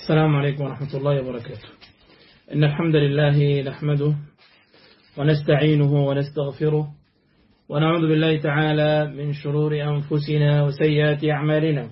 السلام عليكم ورحمة الله وبركاته إن الحمد لله نحمده ونستعينه ونستغفره ونعوذ بالله تعالى من شرور أنفسنا وسيئات أعمالنا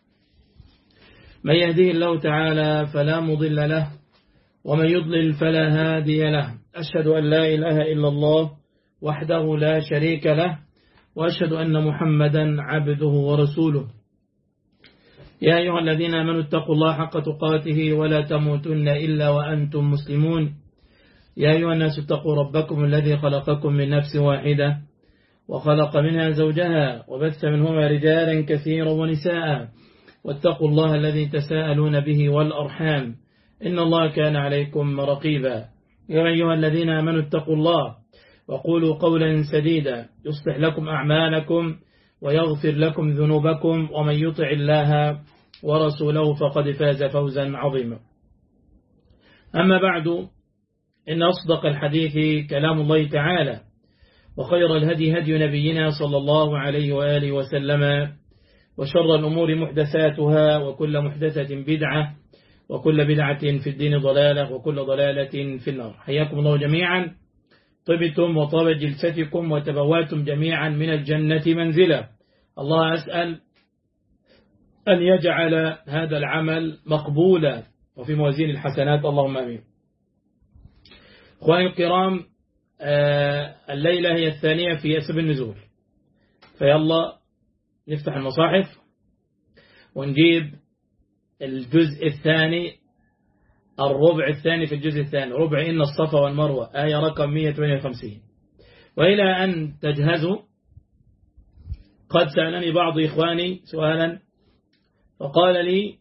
من يهديه الله تعالى فلا مضل له ومن يضلل فلا هادي له أشهد أن لا إله إلا الله وحده لا شريك له وأشهد أن محمدا عبده ورسوله يا أيها الذين آمنوا اتقوا الله حق تقاته ولا تموتن إلا وأنتم مسلمون يا أيها الناس اتقوا ربكم الذي خلقكم من نفس واحدة وخلق منها زوجها وبث منهما رجالا كثيرا ونساء واتقوا الله الذي تساءلون به والأرحام إن الله كان عليكم رقيبا يا أيها الذين آمنوا اتقوا الله وقولوا قولا سديدا يصلح لكم أعمالكم ويغفر لكم ذنوبكم ومن يطع الله ورسوله فقد فاز فوزا عظيما أما بعد إن أصدق الحديث كلام الله تعالى وخير الهدي هدي نبينا صلى الله عليه وآله وسلم وشر الأمور محدثاتها وكل محدثة بدعة وكل بدعة في الدين ضلالة وكل ضلالة في النار حياكم الله جميعا طبتم وطابت جلستكم وتبواتم جميعا من الجنة منزلا الله أسأل أن يجعل هذا العمل مقبولا وفي موازين الحسنات اللهم أمين أخواني الكرام الليلة هي الثانية في أسب النزول فيلا نفتح المصاحف ونجيب الجزء الثاني الربع الثاني في الجزء الثاني ربع إن الصفا والمروة آية رقم 158 وإلى أن تجهزوا قد سألني بعض إخواني سؤالا فقال لي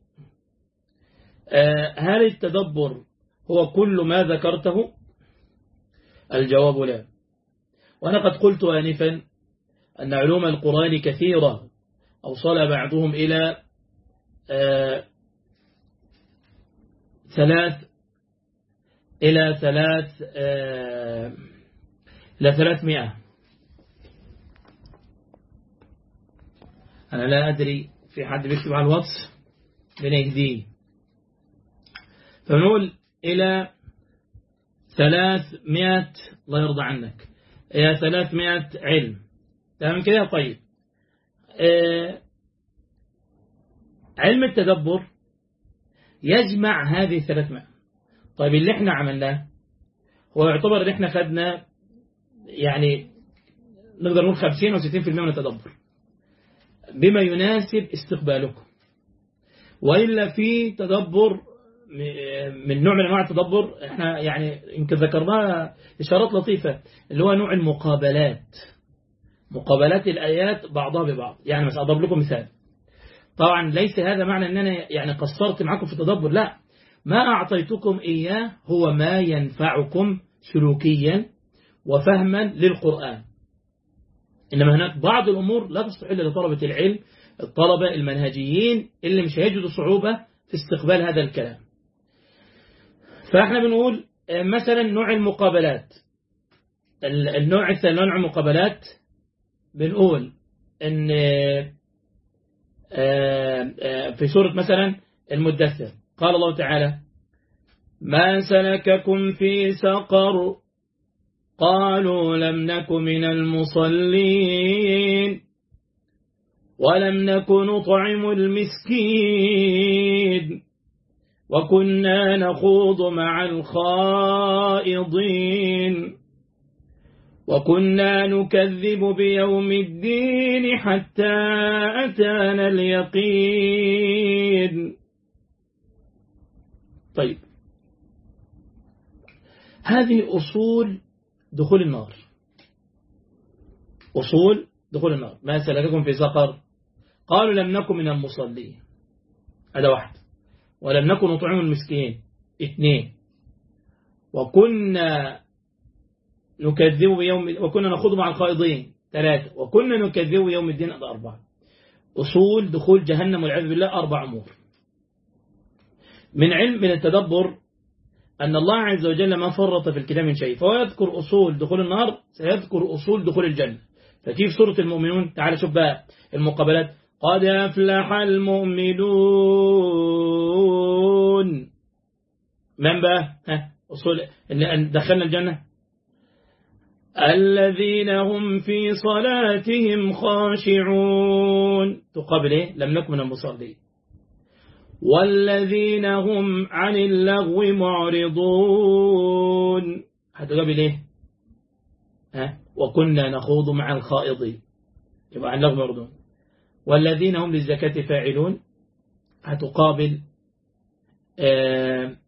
هل التدبر هو كل ما ذكرته الجواب لا وأنا قد قلت آنفا أن علوم القرآن كثيرة أوصل بعضهم إلى ثلاث إلى ثلاث إلى ثلاثمائة أنا لا أدري في حد بيكتب على الواتس بنهديه فنقول إلى ثلاثمائة الله يرضى عنك إلى ثلاثمائة علم تمام كده طيب آه علم التدبر يجمع هذه الثلاثمائة طيب اللي احنا عملناه هو يعتبر اللي احنا خدنا يعني نقدر نقول 50 أو 60% من التدبر بما يناسب استقبالكم وإلا في تدبر من نوع من أنواع التدبر احنا يعني يمكن ذكرناها إشارات لطيفة اللي هو نوع المقابلات مقابلات الآيات بعضها ببعض يعني مثلا أضرب لكم مثال طبعا ليس هذا معنى أن أنا يعني قصرت معكم في التدبر لا ما أعطيتكم إياه هو ما ينفعكم سلوكيا وفهما للقرآن إنما هناك بعض الأمور لا تستحل لطلبة العلم الطلبة المنهجيين اللي مش هيجدوا صعوبة في استقبال هذا الكلام فاحنا بنقول مثلا نوع المقابلات النوع الثاني نوع المقابلات بنقول ان في سورة مثلا المدثر قال الله تعالى ما سلككم في سقر قالوا لم نك من المصلين ولم نك نطعم المسكين وكنا نخوض مع الخائضين وكنا نكذب بيوم الدين حتى أتانا اليقين طيب هذه أصول دخول النار أصول دخول النار ما سلككم في سقر قالوا لم نكن من المصلين هذا واحد ولم نكن نطعم المسكين اثنين وكنا نكذب بيوم وكنا نخوض مع الخائضين ثلاثة وكنا نكذب بيوم الدين هذا أربعة أصول دخول جهنم والعياذ بالله أربع أمور من علم من التدبر أن الله عز وجل ما فرط في الكتاب من شيء فهو يذكر أصول دخول النار سيذكر أصول دخول الجنة فتيجي في سورة المؤمنون تعالى شوف بقى المقابلات قد أفلح المؤمنون من بقى ها أصول اللي دخلنا الجنة الذين هم في صلاتهم خاشعون تقابل إيه لم نكن من المصلين والذين هم عن اللغو معرضون هتقابل إيه ها وكنا نخوض مع الخائضين يبقى عن اللغو معرضون والذين هم للزكاة فاعلون هتقابل آه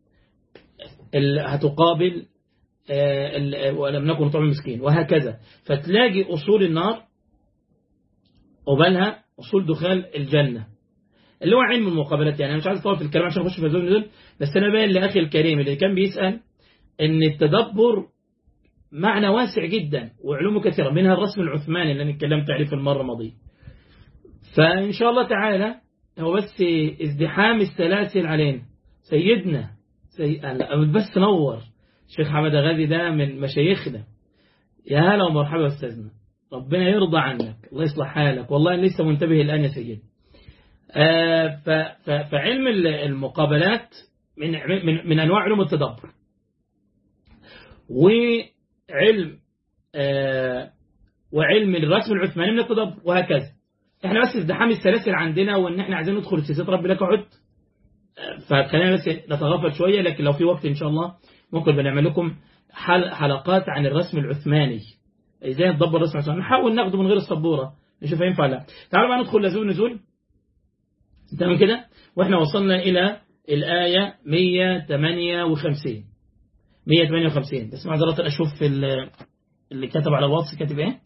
هتقابل ولم نكن نطعم المسكين وهكذا فتلاقي أصول النار قبلها أصول دخال الجنة اللي هو علم المقابلات يعني أنا مش عايز أطول في الكلام عشان أخش في الزول دول بس أنا باين لأخي الكريم اللي كان بيسأل إن التدبر معنى واسع جدا وعلومه كثيرة منها الرسم العثماني اللي أنا اتكلمت عليه في المرة الماضية فإن شاء الله تعالى هو بس ازدحام السلاسل علينا سيدنا سي... بس نور الشيخ حمد غازي ده من مشايخنا يا هلا ومرحبا استاذنا ربنا يرضى عنك الله يصلح حالك والله لسه منتبه الآن يا سيدي آه ف... ف... فعلم المقابلات من من من انواع علوم التدبر وعلم آه وعلم الرسم العثماني من التدبر وهكذا احنا بس ازدحام السلاسل عندنا وان احنا عايزين ندخل في سياسه رب لك عد فخلينا بس نتغافل شويه لكن لو في وقت ان شاء الله ممكن بنعمل لكم حلقات عن الرسم العثماني ازاي ندبر الرسم العثماني نحاول ناخده من غير السبوره نشوف ينفع لا تعالوا بقى ندخل لزول نزول تمام كده واحنا وصلنا الى الايه 158 158 بس معذره اشوف في اللي كتب على الواتس كاتب ايه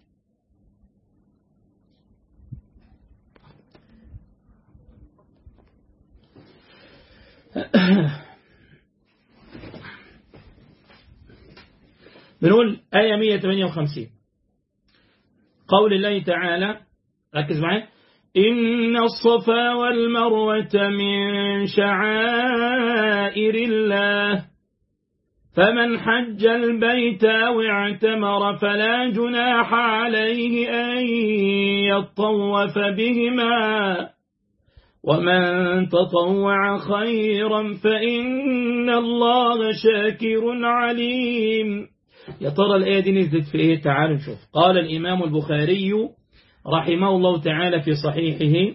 بنقول آية 158 قول الله تعالى ركز معي إن الصفا والمروة من شعائر الله فمن حج البيت أو اعتمر فلا جناح عليه أن يطوف بهما ومن تطوع خيرا فإن الله شاكر عليم يا ترى الآية دي نزلت في إيه تعالوا نشوف قال الإمام البخاري رحمه الله تعالى في صحيحه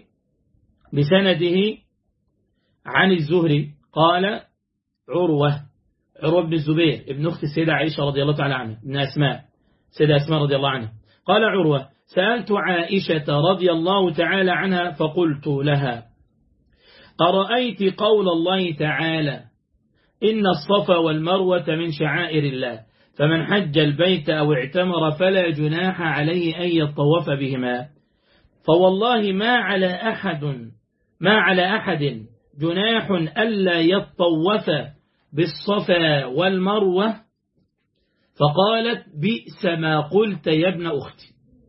بسنده عن الزهري قال عروة عروة بن الزبير ابن أخت السيدة عائشة رضي الله تعالى عنها ابن أسماء سيدة أسماء رضي الله عنها قال عروة سألت عائشة رضي الله تعالى عنها فقلت لها أرأيت قول الله تعالى إن الصفا والمروة من شعائر الله فمن حج البيت أو اعتمر فلا جناح عليه أن يطوف بهما فوالله ما على أحد ما على أحد جناح ألا يطوف بالصفا والمروة فقالت بئس ما قلت يا ابن أختي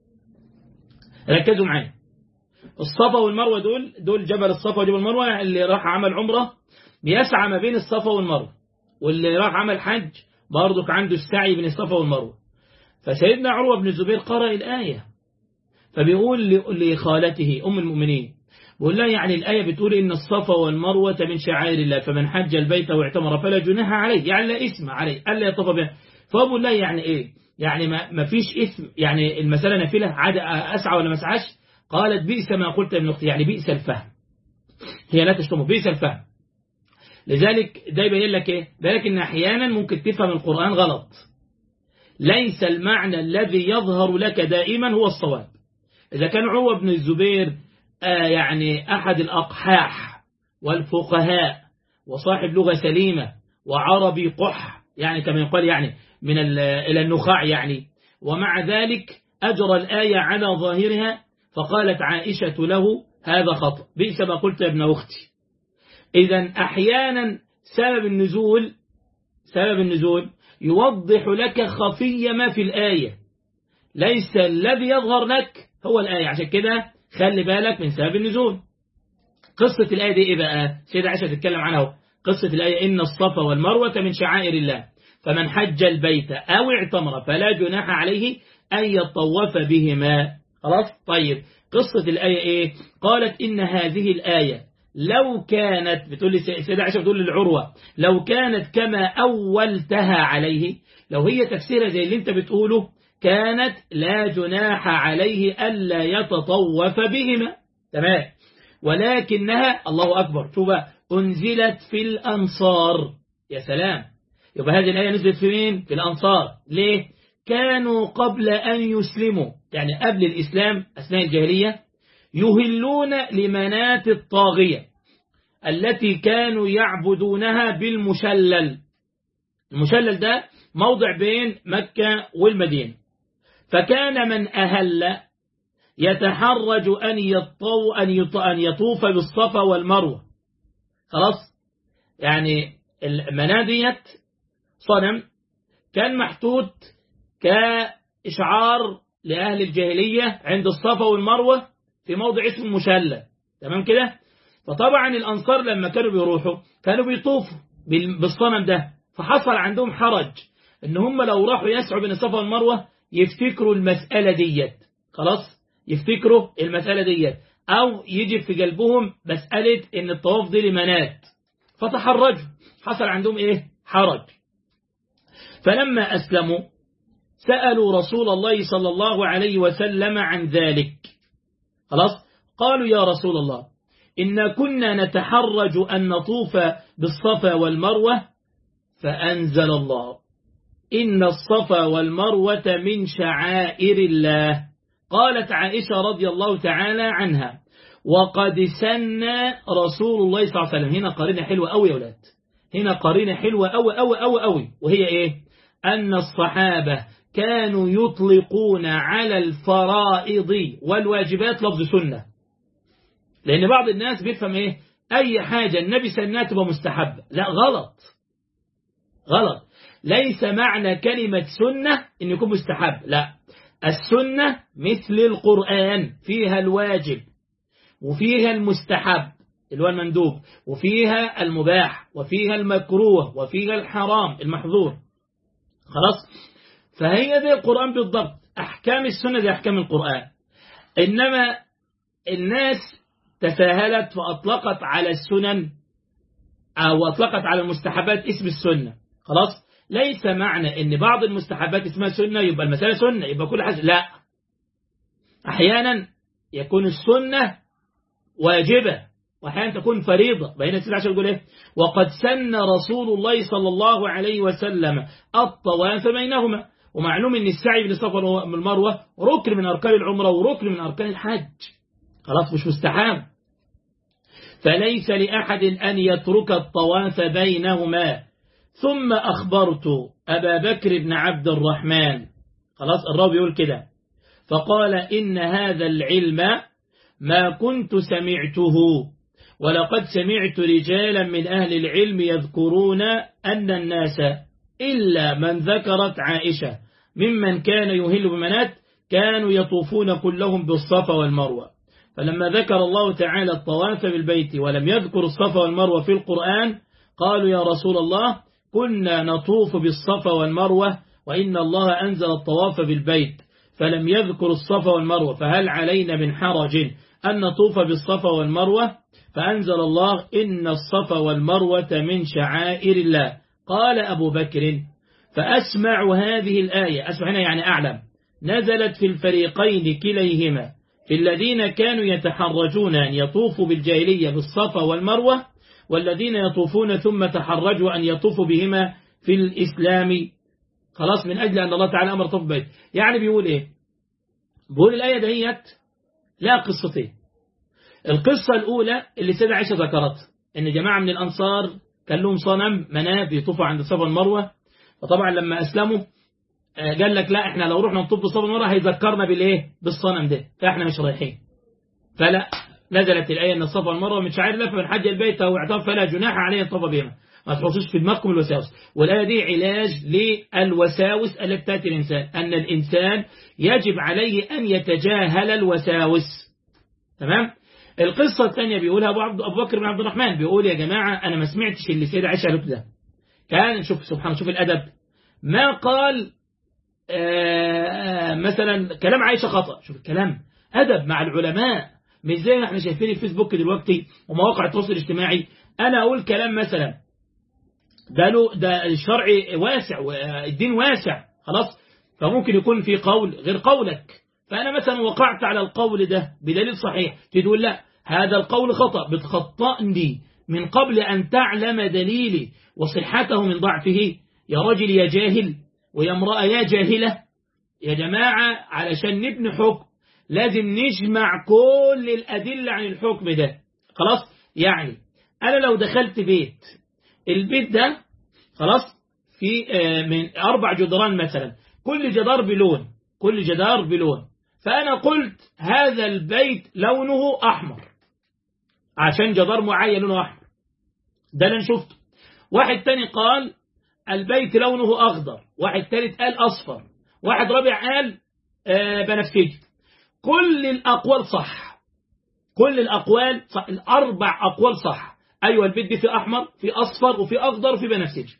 ركزوا معي الصفا والمروة دول دول جبل الصفا وجبل المروة اللي راح عمل عمرة بيسعى ما بين الصفا والمروة واللي راح عمل حج برضك عنده السعي بين الصفا والمروة فسيدنا عروة بن الزبير قرأ الآية فبيقول لخالته أم المؤمنين بيقول لها يعني الآية بتقول إن الصفا والمروة من شعائر الله فمن حج البيت واعتمر فلا جناح عليه يعني لا اسم عليه ألا يطوف به فأقول لها يعني إيه يعني ما, ما فيش اسم يعني المسألة نافلة عاد أسعى ولا ما اسعاش قالت بئس ما قلت ابن أختي يعني بئس الفهم هي لا تشتمه بئس الفهم لذلك ده يبين لك ايه بالك ان احيانا ممكن تفهم القرآن غلط ليس المعنى الذي يظهر لك دائما هو الصواب إذا كان عروة بن الزبير آه يعني أحد الأقحاح والفقهاء وصاحب لغة سليمة وعربي قح يعني كما يقال يعني من إلى النخاع يعني ومع ذلك أجرى الآية على ظاهرها فقالت عائشة له هذا خطأ بئس ما قلت يا ابن أختي إذا أحيانا سبب النزول سبب النزول يوضح لك خفي ما في الآية ليس الذي يظهر لك هو الآية عشان كده خلي بالك من سبب النزول قصة الآية دي إيه بقى سيدة عائشة تتكلم عنها قصة الآية إن الصفا والمروة من شعائر الله فمن حج البيت أو اعتمر فلا جناح عليه أن يطوف بهما خلاص طيب قصة الآية إيه قالت إن هذه الآية لو كانت بتقول لي سيدة عائشة بتقول للعروة لو كانت كما أولتها عليه لو هي تفسيرها زي اللي انت بتقوله كانت لا جناح عليه ألا يتطوف بهما تمام ولكنها الله أكبر شوف أنزلت في الأنصار يا سلام يبقى هذه الآية نزلت في مين في الأنصار ليه كانوا قبل أن يسلموا يعني قبل الإسلام أثناء الجاهلية يهلون لمنات الطاغية التي كانوا يعبدونها بالمشلل المشلل ده موضع بين مكة والمدينة فكان من أهل يتحرج أن يطو أن أن يطوف بالصفا والمروة خلاص يعني المنادية صنم كان محطوط كإشعار لأهل الجاهلية عند الصفا والمروة في موضع اسمه مشلة تمام كده فطبعا الأنصار لما كانوا بيروحوا كانوا بيطوفوا بالصنم ده فحصل عندهم حرج ان هم لو راحوا يسعوا بين الصفا والمروة يفتكروا المسألة ديت خلاص يفتكروا المسألة ديت او يجي في قلبهم مسألة ان الطواف دي لمنات فتحرجوا حصل عندهم ايه حرج فلما اسلموا سألوا رسول الله صلى الله عليه وسلم عن ذلك خلاص قالوا يا رسول الله إن كنا نتحرج أن نطوف بالصفا والمروة فأنزل الله إن الصفا والمروة من شعائر الله قالت عائشة رضي الله تعالى عنها وقد سن رسول الله صلى الله عليه وسلم هنا قرينة حلوة أوي يا ولاد هنا قرينة حلوة أوي أوي أوي أوي وهي إيه أن الصحابة كانوا يطلقون على الفرائض والواجبات لفظ سنة لأن بعض الناس بيفهم إيه أي حاجة النبي سنها تبقى مستحبة لا غلط غلط ليس معنى كلمة سنة إن يكون مستحب لا السنة مثل القرآن فيها الواجب وفيها المستحب اللي هو المندوب وفيها المباح وفيها المكروه وفيها الحرام المحظور خلاص فهي دي القرآن بالضبط أحكام السنة دي أحكام القرآن إنما الناس تساهلت فأطلقت على السنن أو أطلقت على المستحبات اسم السنة خلاص ليس معنى ان بعض المستحبات اسمها سنة يبقى المسألة سنة يبقى كل حاجة لا احيانا يكون السنة واجبة واحيانا تكون فريضة بين السنة عشان يقول ايه وقد سن رسول الله صلى الله عليه وسلم الطواف بينهما ومعلوم ان السعي بين الصفا والمروة ركن من اركان العمرة وركن من اركان الحج خلاص مش مستحاب فليس لأحد أن يترك الطواف بينهما ثم أخبرت أبا بكر بن عبد الرحمن خلاص الراوي يقول كده فقال إن هذا العلم ما كنت سمعته ولقد سمعت رجالا من أهل العلم يذكرون أن الناس إلا من ذكرت عائشة ممن كان يهل بمنات كانوا يطوفون كلهم بالصفا والمروة فلما ذكر الله تعالى الطواف بالبيت ولم يذكر الصفا والمروة في القرآن قالوا يا رسول الله كنا نطوف بالصفا والمروة وإن الله أنزل الطواف بالبيت فلم يذكر الصفا والمروة فهل علينا من حرج أن نطوف بالصفا والمروة فأنزل الله إن الصفا والمروة من شعائر الله قال أبو بكر فأسمع هذه الآية أسمع هنا يعني أعلم نزلت في الفريقين كليهما في الذين كانوا يتحرجون أن يطوفوا بالجاهلية بالصفا والمروة والذين يطوفون ثم تحرجوا أن يطوفوا بهما في الإسلام خلاص من أجل أن الله تعالى أمر طوف بيت يعني بيقول إيه بيقول الآية دهيت لا قصتين القصة الأولى اللي سيدة عائشة ذكرت إن جماعة من الأنصار كان لهم صنم مناب يطوفوا عند الصفا والمروة وطبعا لما أسلموا قال لك لا احنا لو رحنا نطوف بالصفا والمروة هيذكرنا بالايه بالصنم ده فاحنا مش رايحين فلا نزلت الآية أن الصفا والمروة من شعائر الله فمن حج البيت أو اعترف فلا جناح عليه الطوف بهما ما تحطوش في دماغكم الوساوس والآية دي علاج للوساوس التي تأتي الإنسان أن الإنسان يجب عليه أن يتجاهل الوساوس تمام القصة الثانية بيقولها أبو, عبد أبو بكر بن عبد الرحمن بيقول يا جماعة أنا ما سمعتش اللي سيدة عائشة قالت ده كان شوف سبحان شوف الأدب ما قال آآ آآ مثلا كلام عائشة خطأ شوف الكلام أدب مع العلماء مش زي ما احنا شايفين الفيسبوك دلوقتي ومواقع التواصل الاجتماعي أنا أقول كلام مثلا ده له ده الشرع واسع والدين واسع خلاص فممكن يكون في قول غير قولك فأنا مثلا وقعت على القول ده بدليل صحيح تقول لا هذا القول خطأ بتخطئني من قبل أن تعلم دليلي وصحته من ضعفه يا رجل يا جاهل ويا امرأة يا جاهلة يا جماعة علشان نبني حكم لازم نجمع كل الأدلة عن الحكم ده خلاص يعني أنا لو دخلت بيت البيت ده خلاص في من أربع جدران مثلا كل جدار بلون كل جدار بلون فأنا قلت هذا البيت لونه أحمر عشان جدار معين لونه أحمر ده اللي شفته واحد تاني قال البيت لونه أخضر واحد تالت قال أصفر واحد رابع قال بنفسجي كل الأقوال صح كل الأقوال صح الأربع أقوال صح أيوة البيت دي في أحمر في أصفر وفي أخضر وفي بنفسجي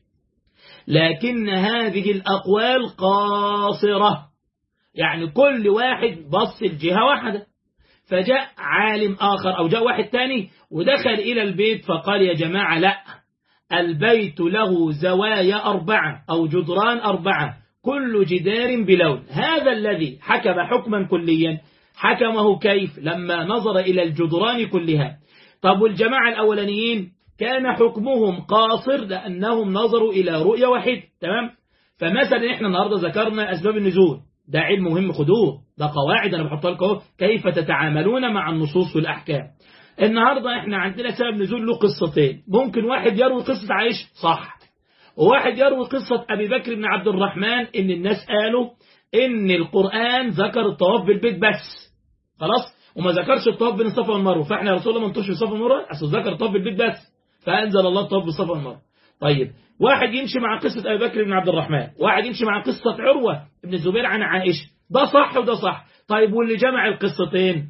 لكن هذه الأقوال قاصرة يعني كل واحد بص الجهة واحدة فجاء عالم آخر أو جاء واحد تاني ودخل إلى البيت فقال يا جماعة لا البيت له زوايا أربعة أو جدران أربعة كل جدار بلون هذا الذي حكم حكما كليا حكمه كيف لما نظر إلى الجدران كلها طب والجماعة الأولانيين كان حكمهم قاصر لأنهم نظروا إلى رؤية واحدة تمام فمثلا إحنا النهاردة ذكرنا أسباب النزول ده علم مهم خدوه ده قواعد أنا بحطها لكم كيف تتعاملون مع النصوص والأحكام النهاردة إحنا عندنا سبب نزول له قصتين ممكن واحد يروي قصة عائشة صح وواحد يروي قصة أبي بكر بن عبد الرحمن إن الناس قالوا إن القرآن ذكر الطواف بالبيت بس خلاص وما ذكرش الطواف بين الصفا والمروه فاحنا يا رسول الله ما نطوفش بالصفا والمروه اصل ذكر الطواف بالبيت بس فانزل الله الطواف بالصفا والمروه طيب واحد يمشي مع قصة أبي بكر بن عبد الرحمن واحد يمشي مع قصة عروة بن الزبير عن عائشة ده صح وده صح طيب واللي جمع القصتين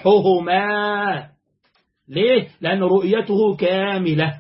أصحهما ليه؟ لأن رؤيته كاملة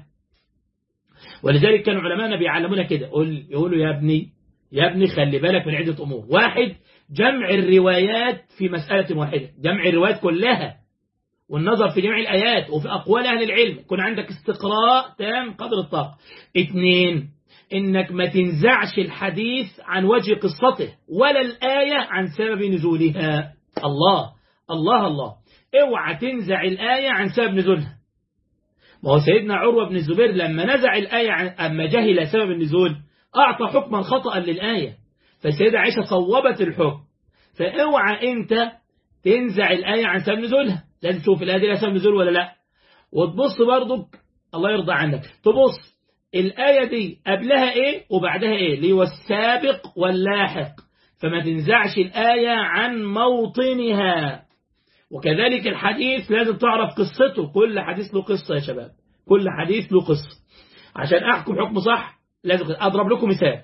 ولذلك كانوا علماءنا بيعلمونا كده يقولوا يا ابني يا ابني خلي بالك من عدة أمور واحد جمع الروايات في مسألة واحدة جمع الروايات كلها والنظر في جميع الآيات وفي أقوال أهل العلم يكون عندك استقراء تام قدر الطاقة اثنين إنك ما تنزعش الحديث عن وجه قصته ولا الآية عن سبب نزولها الله الله الله اوعى تنزع الآية عن سبب نزولها ما هو سيدنا عروة بن الزبير لما نزع الآية عن أما جهل سبب النزول أعطى حكما خطأ للآية فالسيدة عائشة صوبت الحكم فاوعى أنت تنزع الآية عن سبب نزولها لازم تشوف الآية دي لها سبب نزول ولا لا وتبص برضك الله يرضى عنك تبص الآية دي قبلها إيه وبعدها إيه اللي هو السابق واللاحق فما تنزعش الآية عن موطنها وكذلك الحديث لازم تعرف قصته كل حديث له قصة يا شباب كل حديث له قصة عشان أحكم حكم صح لازم أضرب لكم مثال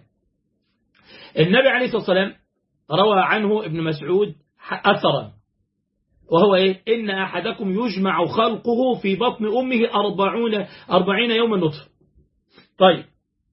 النبي عليه الصلاة والسلام روى عنه ابن مسعود أثرا وهو إيه إن أحدكم يجمع خلقه في بطن أمه أربعون أربعين يوما نطف طيب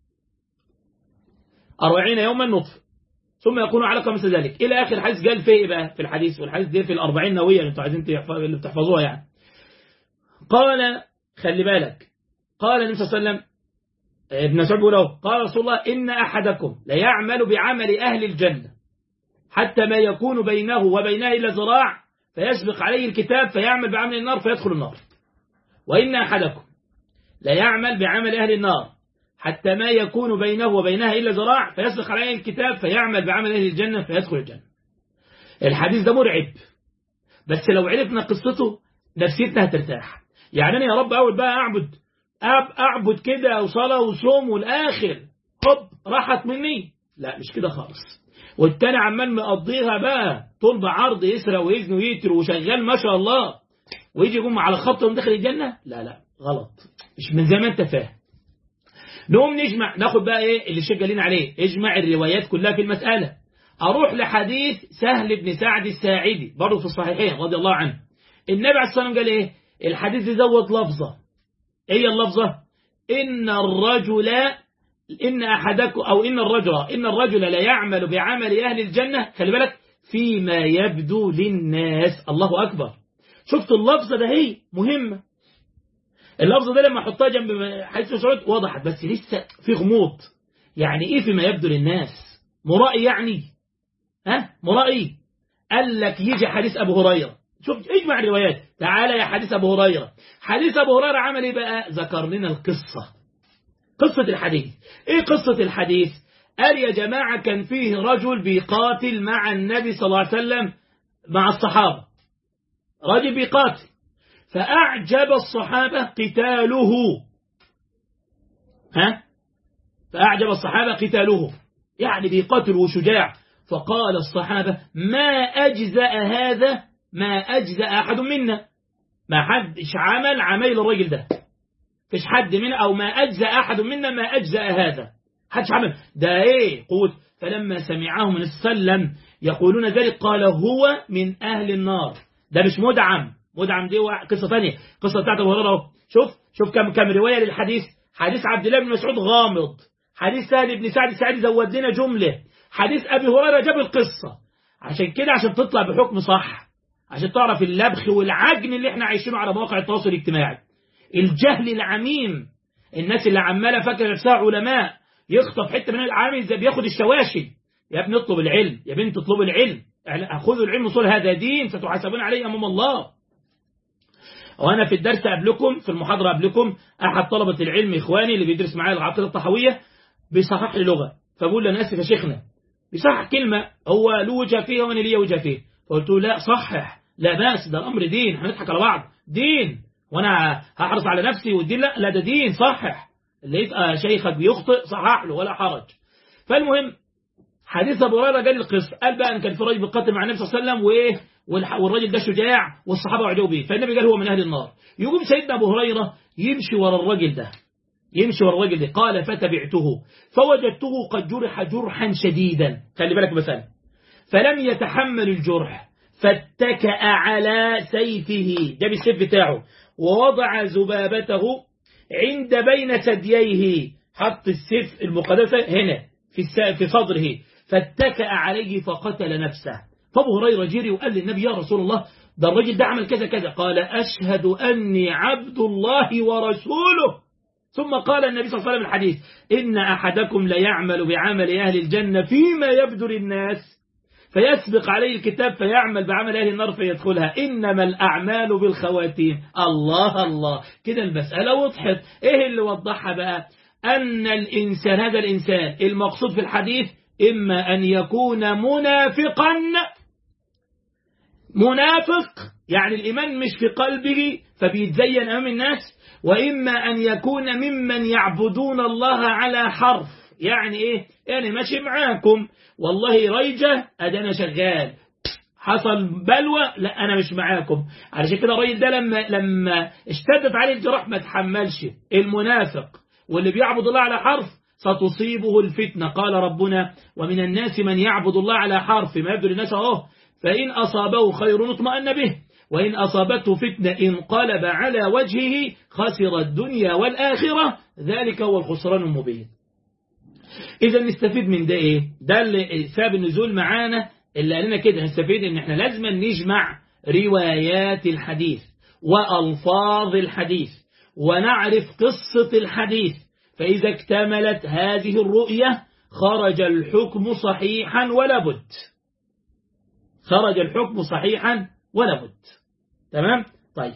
أربعين يوما نطف ثم يكون على مثل ذلك إلى آخر حديث قال فيه بقى في الحديث والحديث دي في الأربعين نوية اللي انتوا عايزين اللي بتحفظوها يعني قال خلي بالك قال النبي صلى الله عليه وسلم ابن مسعود بيقول قال رسول الله إن أحدكم ليعمل بعمل أهل الجنة حتى ما يكون بينه وبينها إلا ذراع فيسبق عليه الكتاب فيعمل بعمل النار فيدخل النار وإن أحدكم ليعمل بعمل أهل النار حتى ما يكون بينه وبينها إلا ذراع فيسبق عليه الكتاب فيعمل بعمل أهل الجنة فيدخل الجنة الحديث ده مرعب بس لو عرفنا قصته نفسيتنا هترتاح يعني أنا يا رب أول بقى أعبد أعبد كده وصلاة وصوم والآخر هوب راحت مني لا مش كده خالص والتاني عمال مقضيها بقى طول بعرض يسرى ويزن ويتر وشغال ما شاء الله ويجي يقوم على خط داخل الجنة لا لا غلط مش من زي ما انت فاهم نقوم نجمع ناخد بقى ايه اللي الشيخ قالين عليه اجمع الروايات كلها في المسألة اروح لحديث سهل بن سعد الساعدي برضه في الصحيحين رضي الله عنه النبي عليه الصلاة والسلام قال ايه الحديث يزود لفظة ايه اللفظة ان الرجل إن أحدكم أو إن الرجل إن الرجل لا يعمل بعمل أهل الجنة خلي بالك فيما يبدو للناس الله أكبر شفت اللفظة ده هي مهمة اللفظة ده لما احطها جنب حديث مسعود وضحت بس لسه في غموض يعني ايه فيما يبدو للناس مرائي يعني ها مرائي قال لك يجي حديث ابو هريره شوف اجمع الروايات تعالى يا حديث ابو هريره حديث ابو هريره عمل ايه بقى ذكر لنا القصه قصه الحديث ايه قصه الحديث قال يا جماعه كان فيه رجل بيقاتل مع النبي صلى الله عليه وسلم مع الصحابه رجل بيقاتل فأعجب الصحابة قتاله ها فأعجب الصحابة قتاله يعني بيقاتل وشجاع فقال الصحابة ما أجزأ هذا ما أجزأ أحد منا ما حدش عمل عمل الرجل ده فيش حد منا أو ما أجزأ أحد منا ما أجزأ هذا حدش عمل ده إيه قوت فلما سمعهم من السلم يقولون ذلك قال هو من أهل النار ده مش مدعم مدعم دي قصة ثانية قصة بتاعت أبو هريرة شوف شوف كم كم رواية للحديث حديث عبد الله بن مسعود غامض حديث سهل بن سعد السعيدي زود لنا جملة حديث أبي هريرة جاب القصة عشان كده عشان تطلع بحكم صح عشان تعرف اللبخ والعجن اللي احنا عايشينه على مواقع التواصل الاجتماعي الجهل العميم الناس اللي عمالة فاكرة نفسها علماء يخطف حتة من العامل زي بياخد الشواشي يا ابني اطلب العلم يا بنت اطلب العلم خذوا العلم وصول هذا دين ستحاسبون عليه أمام الله وأنا في الدرس قبلكم في المحاضرة قبلكم أحد طلبة العلم إخواني اللي بيدرس معايا العقيدة الطحوية بيصحح لي لغة فبقول له أنا آسف يا شيخنا بيصحح كلمة هو له وجه فيها وأنا ليا وجه فيه فقلت له لا صحح لا بأس ده الأمر دين هنضحك على بعض دين وأنا هحرص على نفسي والدين لا لا ده دين صحح اللي يبقى شيخك بيخطئ صحح له ولا حرج فالمهم حديث أبو هريرة قال القصة قال بقى أن كان في راجل بيقاتل مع النبي صلى الله عليه وسلم وإيه والراجل ده شجاع والصحابة وعدوا به فالنبي قال هو من أهل النار يقوم سيدنا أبو هريرة يمشي ورا الراجل ده يمشي ورا الراجل ده قال فتبعته فوجدته قد جرح جرحا شديدا خلي بالك مثلا فلم يتحمل الجرح فاتكأ على سيفه ده بالسيف بتاعه ووضع ذبابته عند بين ثدييه حط السيف المقدسة هنا في في صدره فاتكأ عليه فقتل نفسه فابو هريره جري وقال للنبي يا رسول الله ده الراجل ده عمل كذا كذا قال أشهد أني عبد الله ورسوله ثم قال النبي صلى الله عليه وسلم الحديث إن أحدكم ليعمل بعمل أهل الجنة فيما يبدو للناس فيسبق عليه الكتاب فيعمل بعمل أهل النار فيدخلها إنما الأعمال بالخواتيم الله الله كده المسألة وضحت إيه اللي وضحها بقى أن الإنسان هذا الإنسان المقصود في الحديث إما أن يكون منافقا منافق يعني الإيمان مش في قلبه فبيتزين أمام الناس وإما أن يكون ممن يعبدون الله على حرف يعني إيه يعني ماشي معاكم والله ريجة أدانا شغال حصل بلوى لا أنا مش معاكم علشان كده الراجل ده لما لما اشتدت عليه الجراح ما تحملش المنافق واللي بيعبد الله على حرف ستصيبه الفتنة قال ربنا ومن الناس من يعبد الله على حرف ما يبدو للناس اهو فإن أصابه خير اطمأن به وإن أصابته فتنة انقلب على وجهه خسر الدنيا والآخرة ذلك هو الخسران المبين إذا نستفيد من ده إيه ده اللي سبب النزول معانا اللي قالنا كده نستفيد إن إحنا لازم نجمع روايات الحديث وألفاظ الحديث ونعرف قصة الحديث فإذا اكتملت هذه الرؤية خرج الحكم صحيحا ولا بد خرج الحكم صحيحا ولا بد تمام طيب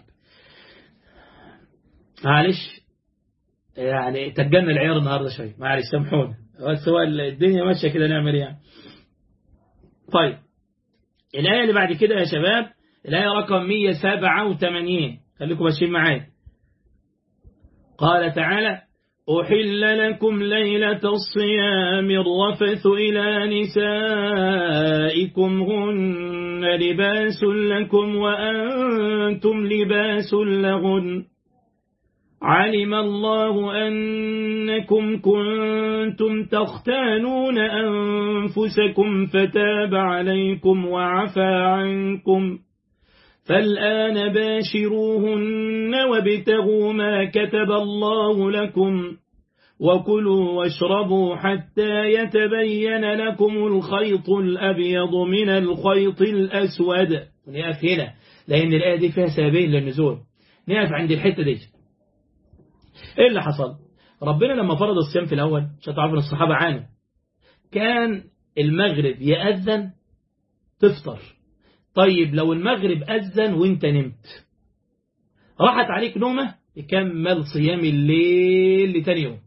معلش يعني تجنن العيار النهارده شوي معلش سامحونا بس هو الدنيا ماشيه كده نعمل يعني طيب الآية اللي بعد كده يا شباب الآية رقم 187 خليكم ماشيين معايا قال تعالى أحل لكم ليلة الصيام الرفث إلى نسائكم هن لباس لكم وأنتم لباس لهن علم الله أنكم كنتم تختانون أنفسكم فتاب عليكم وعفى عنكم فالآن باشروهن وابتغوا ما كتب الله لكم وكلوا واشربوا حتى يتبين لكم الخيط الأبيض من الخيط الأسود ونقف هنا لأن الآية دي فيها سببين للنزول نقف عند الحتة دي إيه اللي حصل ربنا لما فرض الصيام في الأول عشان تعرفوا الصحابة عانوا كان المغرب يأذن تفطر طيب لو المغرب أذن وانت نمت راحت عليك نومة يكمل صيام الليل لتاني يوم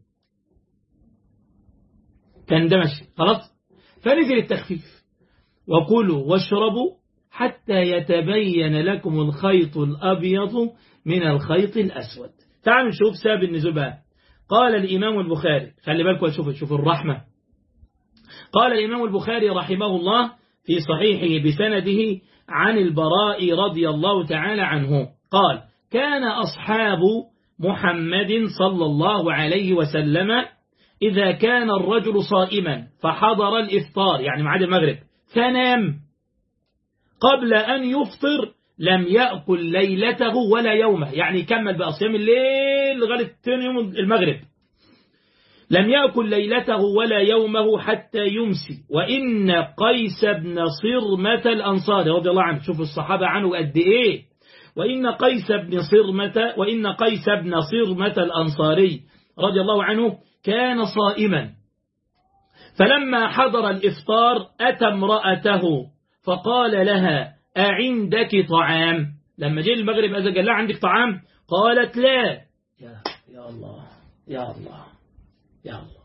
كان ده ماشي خلاص فنزل التخفيف وكلوا واشربوا حتى يتبين لكم الخيط الأبيض من الخيط الأسود تعالوا نشوف سبب النزول بقى قال الإمام البخاري خلي بالكم شوفوا شوفوا الرحمة قال الإمام البخاري رحمه الله في صحيحه بسنده عن البراء رضي الله تعالى عنه قال كان أصحاب محمد صلى الله عليه وسلم إذا كان الرجل صائما فحضر الإفطار يعني معاد المغرب فنام قبل أن يفطر لم يأكل ليلته ولا يومه يعني كمل بقى صيام الليل لغاية تاني يوم المغرب لم يأكل ليلته ولا يومه حتى يمسي وإن قيس بن صرمة الأنصاري رضي الله عنه شوفوا الصحابة عنه قد إيه وإن قيس بن صرمة وإن قيس بن صرمة الأنصاري رضي الله عنه كان صائما فلما حضر الإفطار أتى امرأته فقال لها أعندك طعام لما جاء المغرب أذا قال لها عندك طعام قالت لا يا, يا الله يا الله يا الله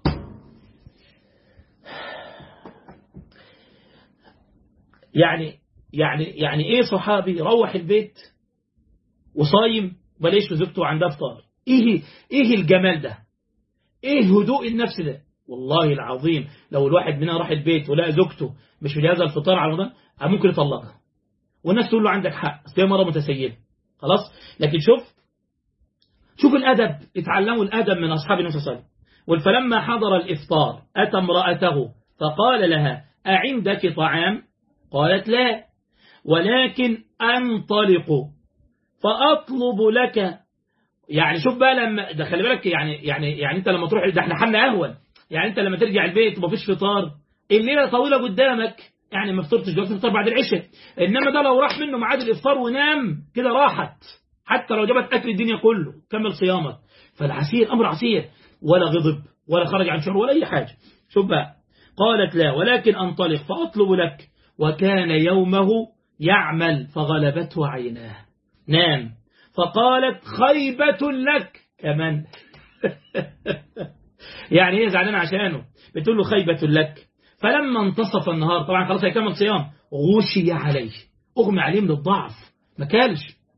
يعني يعني يعني ايه صحابي روح البيت وصايم بلاش زوجته عندها افطار ايه ايه الجمال ده ايه هدوء النفس ده والله العظيم لو الواحد مننا راح البيت ولقى زوجته مش مجهزه الفطار على رمضان ممكن يطلقها والناس تقول له عندك حق اصل هي مره متسيبه خلاص لكن شوف شوف الادب اتعلموا الادب من اصحاب النبي صلى الله عليه وسلم فلما حضر الافطار اتى امراته فقال لها اعندك طعام قالت لا ولكن انطلق فاطلب لك يعني شوف بقى لما ده خلي بالك يعني يعني يعني انت لما تروح ده احنا حالنا اهون يعني انت لما ترجع البيت ومفيش فطار الليله طويله قدامك يعني ما فطرتش دلوقتي تفطر بعد العشاء انما ده لو راح منه ميعاد الافطار ونام كده راحت حتى لو جابت اكل الدنيا كله كمل صيامك فالعسير امر عسير ولا غضب ولا خرج عن شعور ولا اي حاجه شوف بقى قالت لا ولكن انطلق فاطلب لك وكان يومه يعمل فغلبته عيناه نام فقالت خيبة لك كمان يعني هي زعلانة عشانه بتقول له خيبة لك فلما انتصف النهار طبعا خلاص هيكمل صيام غشي عليه أغمى عليه من الضعف ما كالش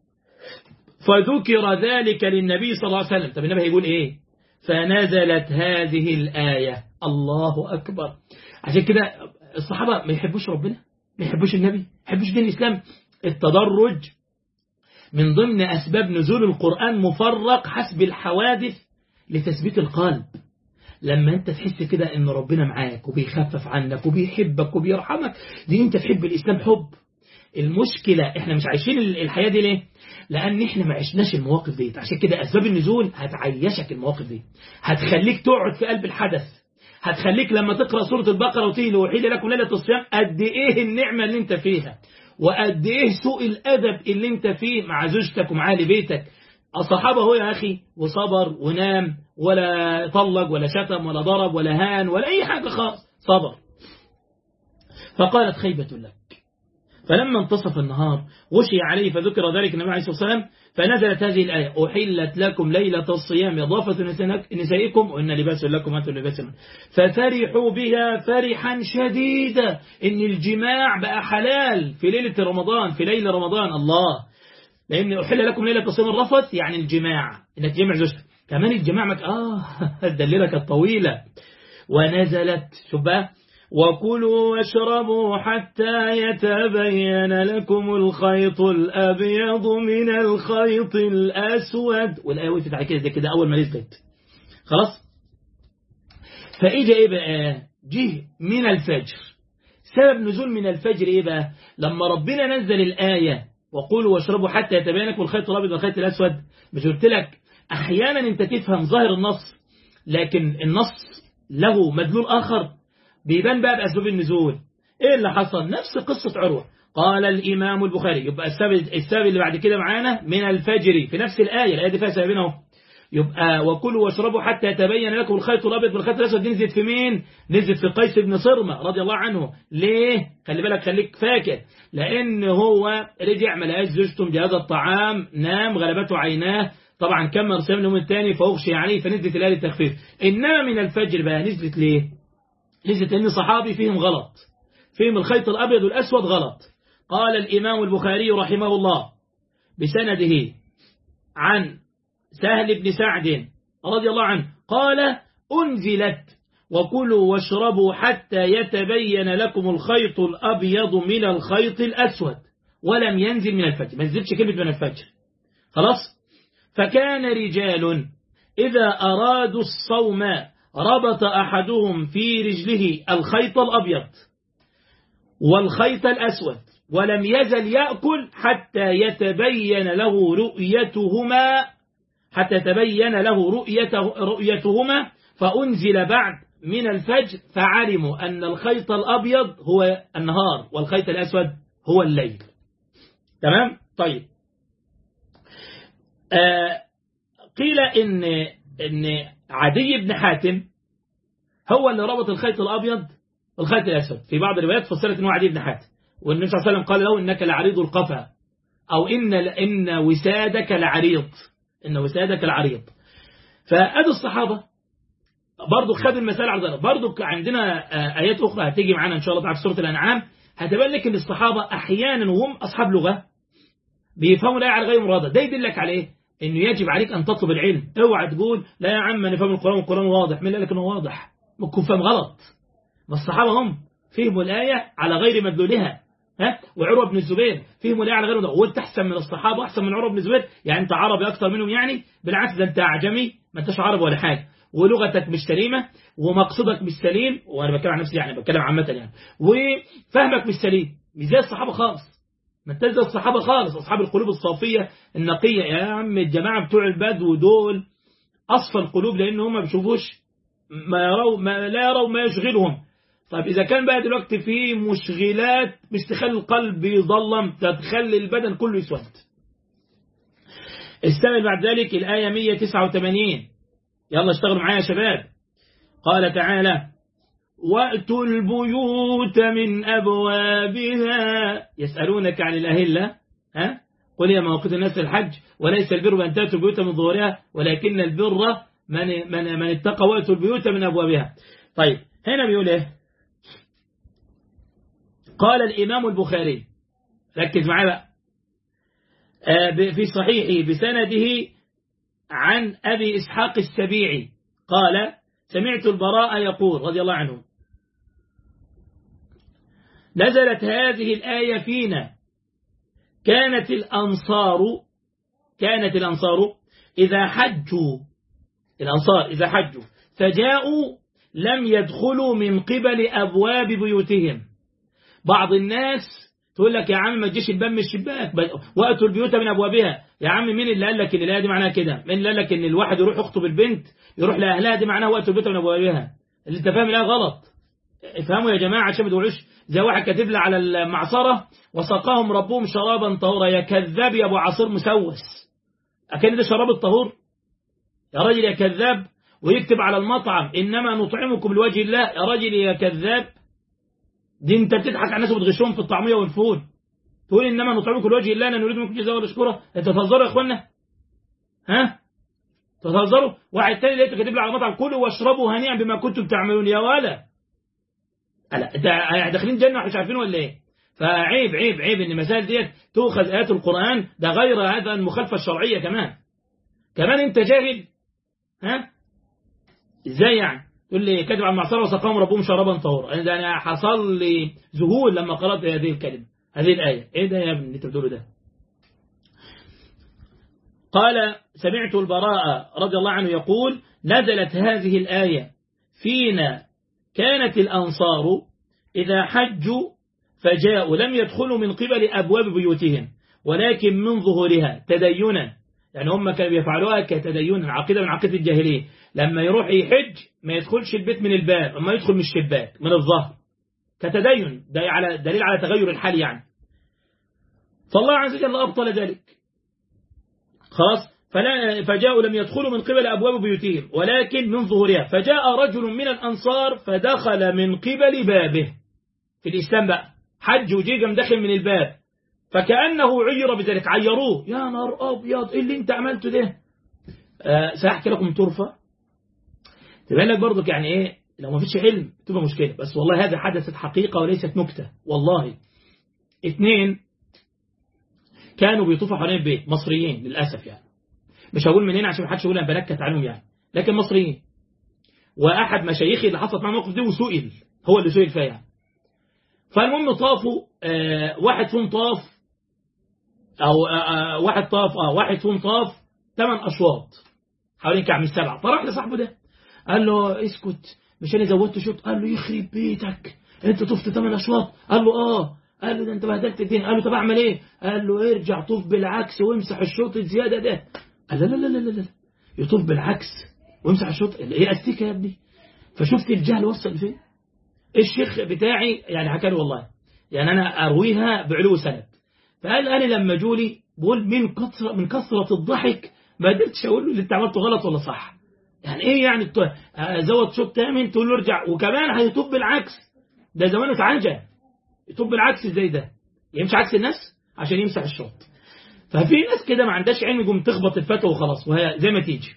فذكر ذلك للنبي صلى الله عليه وسلم طب النبي هيقول ايه فنزلت هذه الآية الله أكبر عشان كده الصحابة ما يحبوش ربنا ما يحبوش النبي ما يحبوش دين الإسلام التدرج من ضمن أسباب نزول القرآن مفرق حسب الحوادث لتثبيت القلب لما انت تحس كده ان ربنا معاك وبيخفف عنك وبيحبك وبيرحمك دي انت تحب الإسلام حب المشكلة احنا مش عايشين الحياة دي ليه لان احنا ما عشناش المواقف دي عشان كده اسباب النزول هتعيشك المواقف دي هتخليك تقعد في قلب الحدث هتخليك لما تقرأ سورة البقرة وتيجي لوحيد لكم ليلة الصيام قد ايه النعمة اللي انت فيها وقد ايه سوء الادب اللي انت فيه مع زوجتك ومع اهل بيتك الصحابة هو يا أخي وصبر ونام ولا طلق ولا شتم ولا ضرب ولا هان ولا أي حاجة خالص صبر فقالت خيبة لك فلما انتصف النهار غشي عليه فذكر ذلك النبي عليه الصلاة والسلام فنزلت هذه الآية أحلت لكم ليلة الصيام إضافة نسائكم وإن لباس لكم أنتم لباس لكم ففرحوا بها فرحا شديدا إن الجماع بقى حلال في ليلة رمضان في ليلة رمضان الله لأن أحل لكم ليلة الصيام الرفث يعني الجماع إنك تجمع زوجتك كمان الجماع مك آه الدليلة كانت طويلة ونزلت شوف بقى وكلوا واشربوا حتى يتبين لكم الخيط الأبيض من الخيط الأسود والآية وقفت على كده زي كده أول ما نزلت خلاص فإجا إيه بقى جه من الفجر سبب نزول من الفجر إيه بقى لما ربنا نزل الآية وقولوا واشربوا حتى يتبين لكم الخيط الأبيض والخيط الأسود مش قلت لك أحيانا أنت تفهم ظاهر النص لكن النص له مدلول آخر بيبان بقى بأسباب النزول إيه اللي حصل نفس قصة عروة قال الإمام البخاري يبقى السبب, السبب اللي بعد كده معانا من الفجر في نفس الآية الآية دي فيها سببين اهو يبقى وكلوا واشربوا حتى يتبين لكم الخيط الأبيض والخيط الأسود نزلت في مين نزلت في قيس بن صرمة رضي الله عنه ليه خلي بالك خليك فاكر لأن هو رجع ما لقاش زوجته بهذا الطعام نام غلبته عيناه طبعا كمل صيام اليوم الثاني فأغشي عليه فنزلت الآية التخفيف إنما من الفجر بقى نزلت ليه نزلت إن صحابي فيهم غلط فيهم الخيط الأبيض والأسود غلط قال الإمام البخاري رحمه الله بسنده عن سهل بن سعد رضي الله عنه قال أنزلت وكلوا واشربوا حتى يتبين لكم الخيط الأبيض من الخيط الأسود ولم ينزل من الفجر ما نزلش كلمة من الفجر خلاص فكان رجال إذا أرادوا الصوم ربط أحدهم في رجله الخيط الأبيض والخيط الأسود ولم يزل يأكل حتى يتبين له رؤيتهما حتى تبين له رؤيته رؤيتهما فأنزل بعد من الفجر فعلموا أن الخيط الأبيض هو النهار والخيط الأسود هو الليل تمام طيب آه قيل إن, إن عدي بن حاتم هو اللي ربط الخيط الأبيض والخيط الأسود في بعض الروايات فسرت أنه عدي بن حاتم والنبي صلى الله عليه وسلم قال له إنك لعريض القفا أو إن, إن وسادك لعريض إن وسادك العريض فأدوا الصحابة برضو خدوا المثال على ذلك برضو عندنا آيات أخرى هتيجي معانا إن شاء الله تعالى في سورة الأنعام هتبين لك إن الصحابة أحيانا وهم أصحاب لغة بيفهموا الآية على غير مرادة ده يدلك عليه إنه يجب عليك أن تطلب العلم اوعى تقول لا يا عم أنا فاهم القرآن والقرآن واضح مين قال لك إنه واضح ممكن فهم غلط ما الصحابة هم فهموا الآية على غير مدلولها ها وعروة بن الزبير فهموا الآية على غير مدلولها وانت أحسن من الصحابة أحسن من عروة بن الزبير يعني أنت عربي أكثر منهم يعني بالعكس ده أنت أعجمي ما أنتش عربي ولا حاجة ولغتك مش سليمة ومقصودك مش سليم وأنا بتكلم عن نفسي يعني بتكلم عامة يعني وفهمك مش سليم مش زي الصحابة خالص ما انت زي الصحابة خالص أصحاب القلوب الصافية النقية يا عم الجماعة بتوع البدو دول أصفى القلوب لأن هم ما بيشوفوش ما يروا ما لا يروا ما يشغلهم طيب إذا كان بقى دلوقتي في مشغلات مش تخلي القلب يظلم تخلي البدن كله يسود استمع بعد ذلك الآية 189 يلا اشتغلوا معايا يا شباب قال تعالى وأتوا البيوت من أبوابها يسألونك عن الأهلة ها قل يا مواقيت الناس الحج وليس البر بأن تأتوا البيوت من ظهورها ولكن البر من, من, من اتقى وأتوا البيوت من أبوابها طيب هنا بيقول ايه قال الإمام البخاري ركز معايا بقى في صحيحه بسنده عن أبي إسحاق السبيعي قال سمعت البراء يقول رضي الله عنه نزلت هذه الآية فينا كانت الأنصار كانت الأنصار إذا حجوا الأنصار إذا حجوا فجاءوا لم يدخلوا من قبل أبواب بيوتهم بعض الناس تقول لك يا عم ما تجيش الباب من الشباك وقتوا البيوت من أبوابها يا عم مين اللي قال لك ان الآية دي معناها كده مين اللي قال لك ان الواحد يروح يخطب البنت يروح لأهلها دي معناها وقتوا البيوت من أبوابها اللي انت فاهم الآية غلط افهموا يا جماعة عشان ما تقولوش زي واحد كاتب لي على المعصرة وسقاهم ربهم شرابا طهورا يا كذاب يا ابو عصير مسوس أكن ده شراب الطهور يا راجل يا كذاب ويكتب على المطعم إنما نطعمكم لوجه الله يا راجل يا كذاب دي انت بتضحك على الناس وبتغشهم في الطعمية والفول تقول إنما نطعمكم لوجه الله لا نريد منكم جزاء ولا شكورا انت تهزروا يا اخوانا ها تهزروا واحد تاني لقيته كاتب لي على المطعم كلوا واشربوا هنيئا بما كنتم تعملون يا ولا لا داخلين جنة مش عارفين ولا ايه فعيب عيب عيب ان المسائل ديت تؤخذ آيات القرآن ده غير هذا المخالفة الشرعية كمان كمان انت جاهل ها ازاي يعني تقول لي كاتب على المعصرة وسقاهم ربهم شرابا طهورا ده انا حصل لي ذهول لما قرأت هذه الكلمة هذه الآية ايه ده يا ابني اللي انت بتقوله ده قال سمعت البراء رضي الله عنه يقول نزلت هذه الآية فينا كانت الأنصار إذا حجوا فجاءوا لم يدخلوا من قبل أبواب بيوتهم ولكن من ظهورها تدينا يعني هم كانوا بيفعلوها كتدين عقيدة من عقيدة الجاهلية لما يروح يحج ما يدخلش البيت من الباب اما يدخل من الشباك من الظهر كتدين ده على دليل على تغير الحال يعني فالله عز وجل أبطل ذلك خلاص فلا فجاءوا لم يدخلوا من قبل أبواب بيوتهم ولكن من ظهورها فجاء رجل من الأنصار فدخل من قبل بابه في الإسلام بقى حج وجيجم داخل من الباب فكأنه عير بذلك عيروه يا نار أبيض إيه اللي انت عملته ده آه سأحكي لكم طرفة تبين لك برضك يعني إيه لو ما فيش علم تبقى مشكلة بس والله هذا حدثت حقيقة وليست نكتة والله اثنين كانوا بيطوفوا حوالين البيت مصريين للأسف يعني مش هقول منين عشان ما حدش يقول انا بنكت عليهم يعني لكن مصريين واحد مشايخي اللي حصلت معاه الموقف ده وسئل هو اللي سئل فيها يعني. فالمهم طافوا آه واحد فيهم طاف او آه آه واحد طاف اه واحد فيهم طاف ثمان اشواط حوالين كعب السبعه فراح لصاحبه ده قال له اسكت مش انا زودت شوط قال له يخرب بيتك انت طفت ثمان اشواط قال له اه قال له ده انت بهدلت الدنيا قال له طب اعمل ايه قال له ارجع طوف بالعكس وامسح الشوط الزياده ده قال لا لا لا لا لا يطوف بالعكس ويمسح الشوط ايه استيكه يا ابني فشفت الجهل وصل فين الشيخ بتاعي يعني حكى لي والله يعني انا ارويها بعلو سند فقال انا لما جولي بقول من كثره من كثره الضحك ما قدرتش اقول له اللي انت عملته غلط ولا صح يعني ايه يعني زود شوط تامن تقول له ارجع وكمان هيطوف بالعكس ده زمانه اتعجى يطوف بالعكس ازاي ده يمشي عكس الناس عشان يمسح الشوط ففي ناس كده ما عندهاش علم يقوم تخبط الفتوى وخلاص وهي زي ما تيجي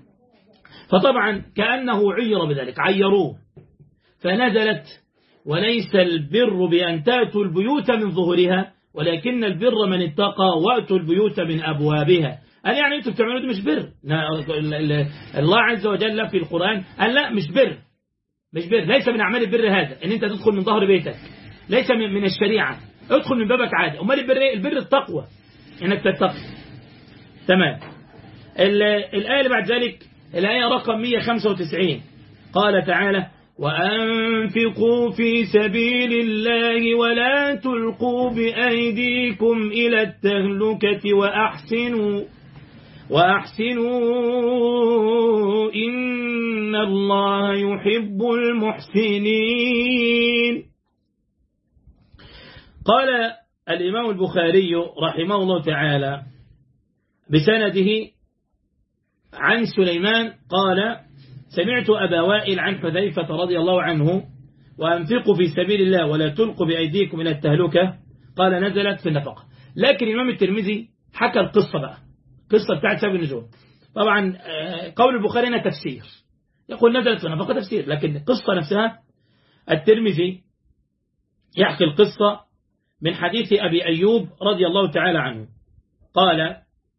فطبعا كأنه عير بذلك عيروه فنزلت وليس البر بأن تأتوا البيوت من ظهورها ولكن البر من اتقى وأتوا البيوت من أبوابها قال يعني انتوا بتعملوا ده مش بر الله عز وجل في القرآن قال لا مش بر مش بر ليس من أعمال البر هذا ان انت تدخل من ظهر بيتك ليس من الشريعة ادخل من بابك عادي امال البر البر التقوى انك تتقي تمام الآية اللي بعد ذلك الآية رقم 195 قال تعالى وأنفقوا في سبيل الله ولا تلقوا بأيديكم إلى التهلكة وأحسنوا وأحسنوا إن الله يحب المحسنين قال الإمام البخاري رحمه الله تعالى بسنده عن سليمان قال سمعت أبا وائل عن حذيفة رضي الله عنه وأنفقوا في سبيل الله ولا تلقوا بأيديكم إلى التهلكة قال نزلت في النفقة لكن الإمام الترمذي حكى القصة بقى قصة بتاعت سبب النزول طبعا قول البخاري هنا تفسير يقول نزلت في النفقة تفسير لكن القصة نفسها الترمذي يحكي القصة من حديث أبي أيوب رضي الله تعالى عنه قال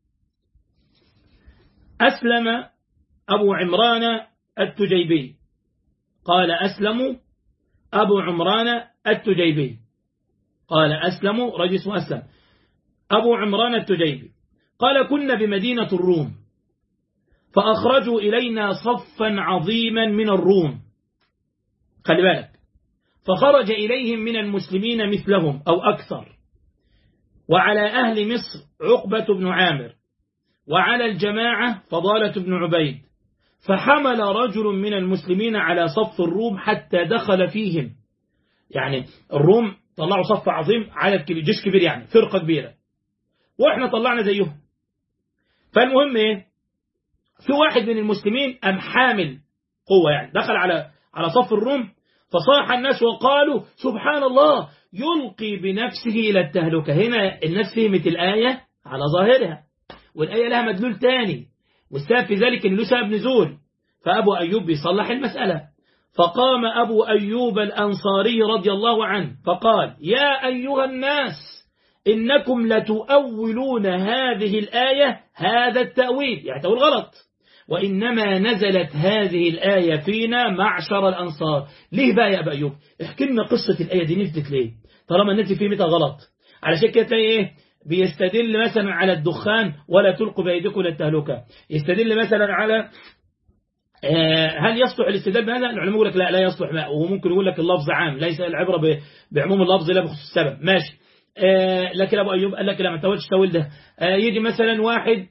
أسلم أبو عمران التجيبي قال أسلم أبو عمران التجيبي قال أسلم رجل اسمه أسلم أبو عمران التجيبي قال كنا بمدينة الروم فأخرجوا إلينا صفا عظيما من الروم خلي بالك فخرج إليهم من المسلمين مثلهم أو أكثر وعلى أهل مصر عقبة بن عامر وعلى الجماعة فضالة بن عبيد فحمل رجل من المسلمين على صف الروم حتى دخل فيهم يعني الروم طلعوا صف عظيم عدد كبير جيش كبير يعني فرقة كبيرة وإحنا طلعنا زيهم فالمهم إيه في واحد من المسلمين أم حامل قوة يعني دخل على على صف الروم فصاح الناس وقالوا سبحان الله يلقي بنفسه إلى التهلكة هنا الناس فهمت الآية على ظاهرها والآية لها مدلول تاني والسبب في ذلك أن له سبب نزول فأبو أيوب بيصلح المسألة فقام أبو أيوب الأنصاري رضي الله عنه فقال يا أيها الناس إنكم لتؤولون هذه الآية هذا التأويل يعني تأويل غلط وإنما نزلت هذه الآية فينا معشر الأنصار ليه بقى يا أبا أيوب احكي لنا قصة الآية دي نزلت ليه طالما النزل فيه متى غلط علشان كده تلاقي إيه بيستدل مثلا على الدخان ولا تلقوا بأيديكم للتهلكة يستدل مثلا على هل يصلح الاستدلال بهذا العلماء يقول لك لا لا يصلح ما وممكن يقول لك اللفظ عام ليس العبرة بعموم اللفظ لا بخصوص السبب ماشي لكن أبو أيوب قال لك لا ما تولش تول ده يجي مثلا واحد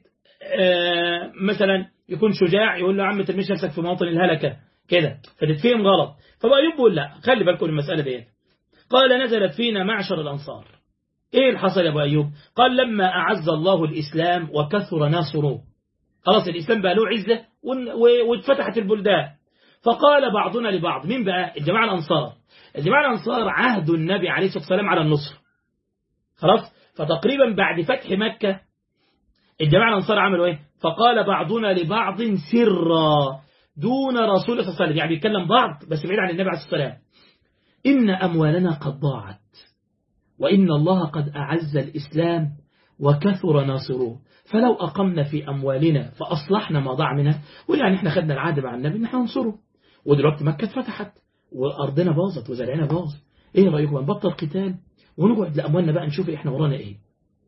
آه مثلا يكون شجاع يقول له يا عم ترميش نفسك في مواطن الهلكة كده فتتفهم غلط فبقى يقول لا خلي بالكم المسألة دي قال نزلت فينا معشر الأنصار ايه اللي حصل يا ابو ايوب قال لما اعز الله الاسلام وكثر ناصره خلاص الاسلام بقى له عزه واتفتحت البلدان فقال بعضنا لبعض مين بقى الجماعه الانصار الجماعه الانصار عهد النبي عليه الصلاه والسلام على النصر خلاص فتقريبا بعد فتح مكه الجماعه الانصار عملوا ايه فقال بعضنا لبعض سرا دون رسول الله صلى الله عليه وسلم يعني بيتكلم بعض بس بعيد عن النبي عليه الصلاه والسلام ان اموالنا قد ضاعت وإن الله قد أعز الإسلام وكثر ناصروه فلو أقمنا في أموالنا فأصلحنا ما ضاع منها ويعني احنا خدنا العهد مع النبي ان احنا ننصره ودلوقتي مكة اتفتحت وأرضنا باظت وزرعنا باظ ايه رأيكم نبطل قتال ونقعد لأموالنا بقى نشوف احنا ورانا ايه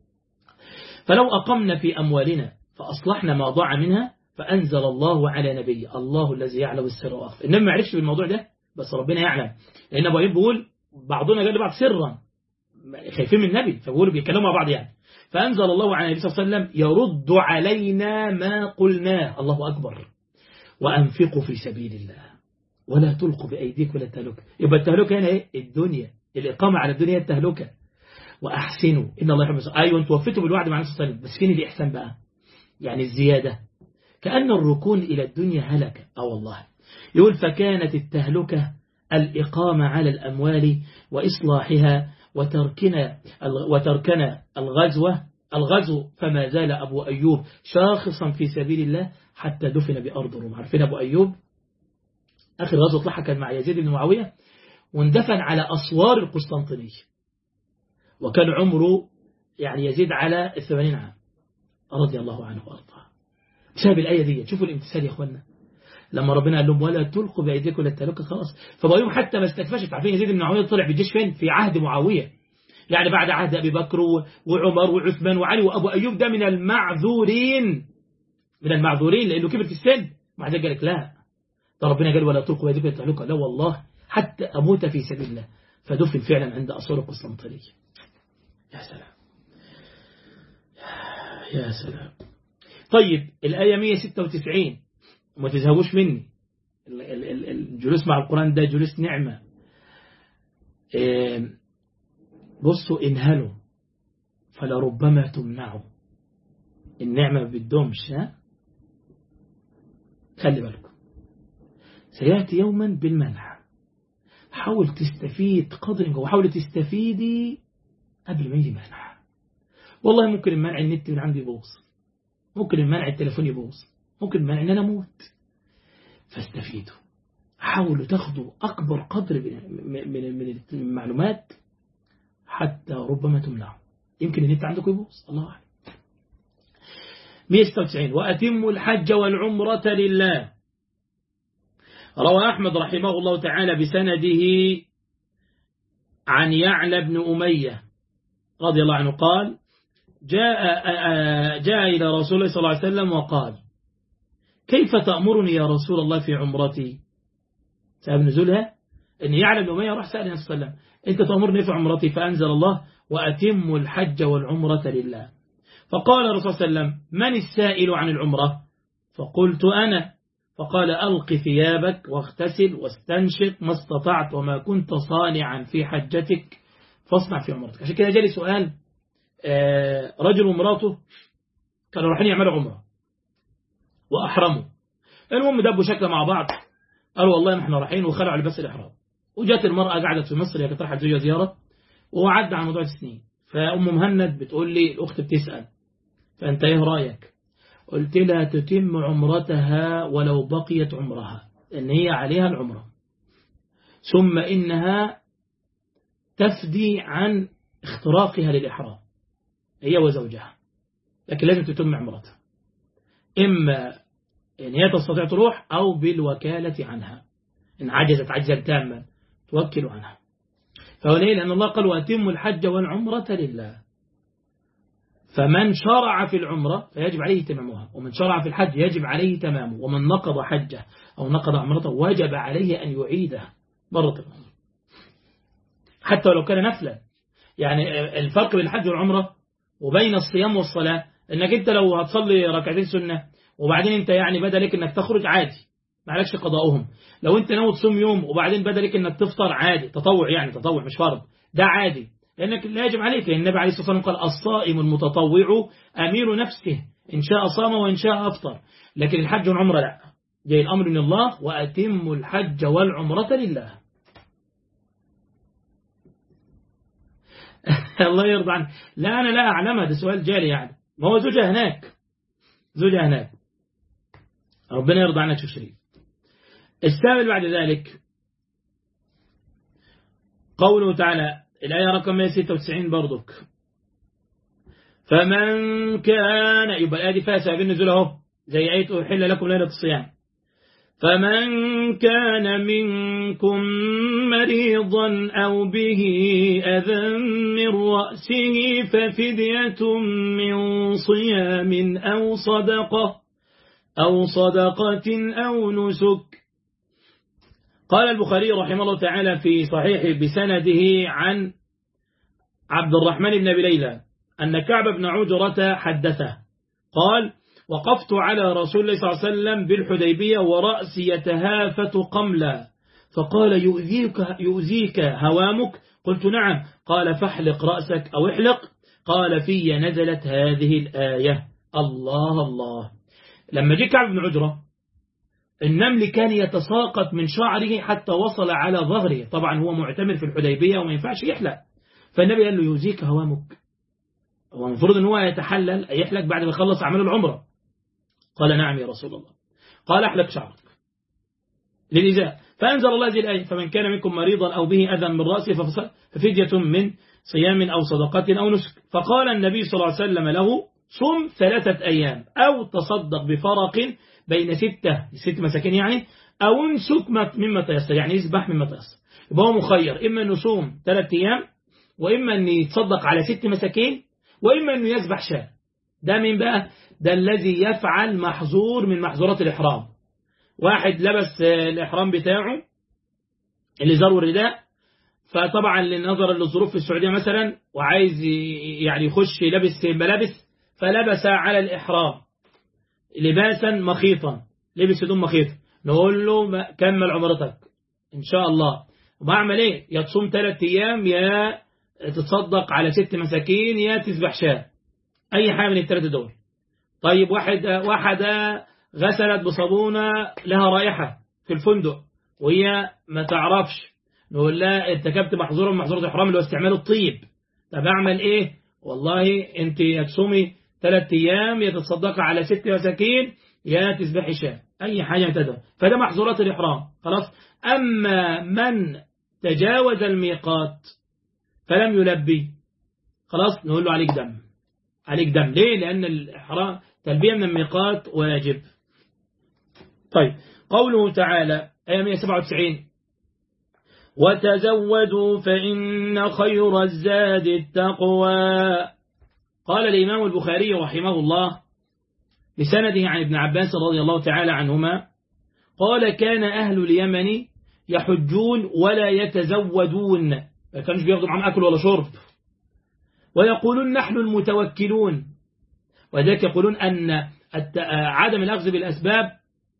فلو أقمنا في أموالنا فأصلحنا ما ضاع منها فأنزل الله على نبي الله الذي يعلم السر وأخفى إنما ما عرفش بالموضوع ده بس ربنا يعلم لأن أبو بيقول بعضنا قال لبعض سرا خايفين من النبي فبيقولوا بيتكلموا مع بعض يعني فأنزل الله على النبي صلى الله عليه وسلم يرد علينا ما قلناه الله أكبر وأنفقوا في سبيل الله ولا تلقوا بأيديكم ولا التهلكة يبقى التهلكة هنا ايه الدنيا الإقامة على الدنيا التهلكة وأحسنوا إن الله يحب أيوة أنتوا وفيتوا بالوعد مع النبي صلى الله عليه وسلم بس فين الإحسان بقى يعني الزيادة كأن الركون إلى الدنيا هلكة أو والله يقول فكانت التهلكة الإقامة على الأموال وإصلاحها وتركنا وتركنا الغزوة الغزو فما زال أبو أيوب شاخصا في سبيل الله حتى دفن بأرض الروم عارفين أبو أيوب آخر غزوة طلعها كان مع يزيد بن معاوية واندفن على أسوار القسطنطينية وكان عمره يعني يزيد على الثمانين عام رضي الله عنه وأرضاه بسبب الآية دي شوفوا الامتثال يا أخوانا لما ربنا قال لهم ولا تلقوا بأيديكم للتهلكة خلاص فبقيهم حتى ما استكفشت عارفين يزيد بن معاوية طلع بالجيش فين في عهد معاوية يعني بعد عهد أبي بكر وعمر وعثمان وعلي وأبو أيوب ده من المعذورين من المعذورين لأنه كبر في السن مع ذلك قال لك لا ده ربنا قال ولا تلقوا بأيديكم للتهلكة لا والله حتى أموت في سبيل الله فدفن فعلا عند أسوار القسطنطينية يا سلام يا سلام طيب الآية 196 وما تزهقوش مني الجلوس مع القرآن ده جلوس نعمة بصوا انهلوا فلربما تمنعوا النعمة ما بتدومش ها خلي بالكم سيأتي يوما بالمنع حاول تستفيد قدر وحاول تستفيدي قبل ما يجي منع والله ممكن المنع النت من عندي يبوظ ممكن المنع التليفون يبوظ ممكن المنع ان انا اموت فاستفيدوا حاولوا تاخدوا أكبر قدر من من المعلومات حتى ربما تمنعوا يمكن النت عندكم يبوظ الله أعلم 196 وأتموا الحج والعمرة لله روى أحمد رحمه الله تعالى بسنده عن يعلى بن أمية رضي الله عنه قال جاء, جاء إلى رسول الله صلى الله عليه وسلم وقال كيف تأمرني يا رسول الله في عمرتي سبب نزولها أن يعلم أمية راح سأل النبي صلى الله عليه وسلم أنت تأمرني في عمرتي فأنزل الله وأتم الحج والعمرة لله فقال الرسول صلى الله عليه وسلم من السائل عن العمرة فقلت أنا فقال ألق ثيابك واغتسل واستنشق ما استطعت وما كنت صانعا في حجتك فاصنع في عمرتك عشان كده جالي سؤال رجل ومراته كانوا رايحين يعملوا عمره وأحرموا المهم دبوا شكل مع بعض قالوا والله ما احنا رايحين وخلعوا لباس الإحرام وجات المرأة قعدت في مصر هي كانت رايحة زوجها زيارة وعدى على موضوع السنين فأم مهند بتقول لي الأخت بتسأل فأنت إيه رأيك قلت لها تتم عمرتها ولو بقيت عمرها لأن هي عليها العمرة ثم إنها تفدي عن اختراقها للإحرام هي وزوجها لكن لازم تتم عمرتها إما إن هي تستطيع تروح أو بالوكالة عنها إن عجزت عجزا تاما توكل عنها فهو ليه لأن الله قال وأتم الحج والعمرة لله فمن شرع في العمرة فيجب عليه تمامها ومن شرع في الحج يجب عليه تمامه ومن نقض حجه أو نقض عمرته وجب عليه أن يعيده مرة أخرى حتى ولو كان نفلا يعني الفرق بين الحج والعمرة وبين الصيام والصلاة انك انت لو هتصلي ركعتين سنة وبعدين انت يعني بدا لك انك تخرج عادي ما عليكش قضاؤهم لو انت ناوي تصوم يوم وبعدين بدا لك انك تفطر عادي تطوع يعني تطوع مش فرض ده عادي لانك لا يجب عليك لان النبي عليه الصلاه والسلام قال الصائم المتطوع امير نفسه ان شاء صام وان شاء افطر لكن الحج والعمره لا جاي الامر من الله واتم الحج والعمره لله الله يرضى عنه لا انا لا اعلمها ده سؤال جالي يعني ما هو زوجها هناك زوجها هناك ربنا يرضى عنك شوف شريف السابع بعد ذلك قوله تعالى الآية رقم 196 برضك فمن كان يبقى الآية دي فيها سبب النزول اهو زي آية أحل لكم ليلة الصيام فمن كان منكم مريضا أو به أذى من رأسه ففدية من صيام أو صدقة أو صدقة أو نسك قال البخاري رحمه الله تعالى في صحيح بسنده عن عبد الرحمن بن أبي ليلى أن كعب بن عجرة حدثه قال وقفت على رسول الله صلى الله عليه وسلم بالحديبية ورأسي يتهافت قملا فقال يؤذيك, يؤذيك هوامك قلت نعم قال فاحلق رأسك أو احلق قال في نزلت هذه الآية الله الله لما جاء كعب بن عجرة النمل كان يتساقط من شعره حتى وصل على ظهره طبعا هو معتمر في الحديبية وما ينفعش يحلق فالنبي قال له يوزيك هوامك هو المفروض ان هو يتحلل يحلق بعد ما يخلص اعمال العمرة قال نعم يا رسول الله قال احلق شعرك للإزاء فأنزل الله هذه الآية فمن كان منكم مريضا أو به أذى من رأسه ففدية من صيام أو صدقة أو نسك فقال النبي صلى الله عليه وسلم له صم ثلاثة أيام أو تصدق بفرق بين ستة ست مساكين يعني أو انسك مما تيسر يعني يسبح مما تيسر يبقى هو مخير إما أنه يصوم ثلاثة أيام وإما أن يتصدق على ست مساكين وإما أنه يسبح شاة ده مين بقى ده الذي يفعل محظور من محظورات الإحرام واحد لبس الإحرام بتاعه اللي زار الرداء فطبعا لنظرا للظروف في السعودية مثلا وعايز يعني يخش لابس ملابس فلبس على الإحرام لباسا مخيطا لبس هدوم مخيطة نقول له كمل عمرتك إن شاء الله وبعمل إيه يا تصوم ثلاث أيام يا تتصدق على ست مساكين يا تذبح شاة أي حاجة من الثلاثة دول طيب واحد واحدة غسلت بصابونة لها رائحة في الفندق وهي ما تعرفش نقول لها ارتكبت محظورا من محظورات الإحرام اللي هو استعمال الطيب طب أعمل إيه والله أنت تصومي ثلاث أيام يتصدق على ست مساكين يا تذبحي شاة أي حاجة تدعو فده محظورات الإحرام خلاص أما من تجاوز الميقات فلم يلبي خلاص نقول له عليك دم عليك دم ليه لأن الإحرام تلبية من الميقات واجب طيب قوله تعالى آية 197 وتزودوا فإن خير الزاد التقوى قال الإمام البخاري رحمه الله بسنده عن ابن عباس رضي الله تعالى عنهما قال كان أهل اليمن يحجون ولا يتزودون ما كانوش بياخدوا معهم أكل ولا شرب ويقولون نحن المتوكلون وذلك يقولون أن عدم الأخذ بالأسباب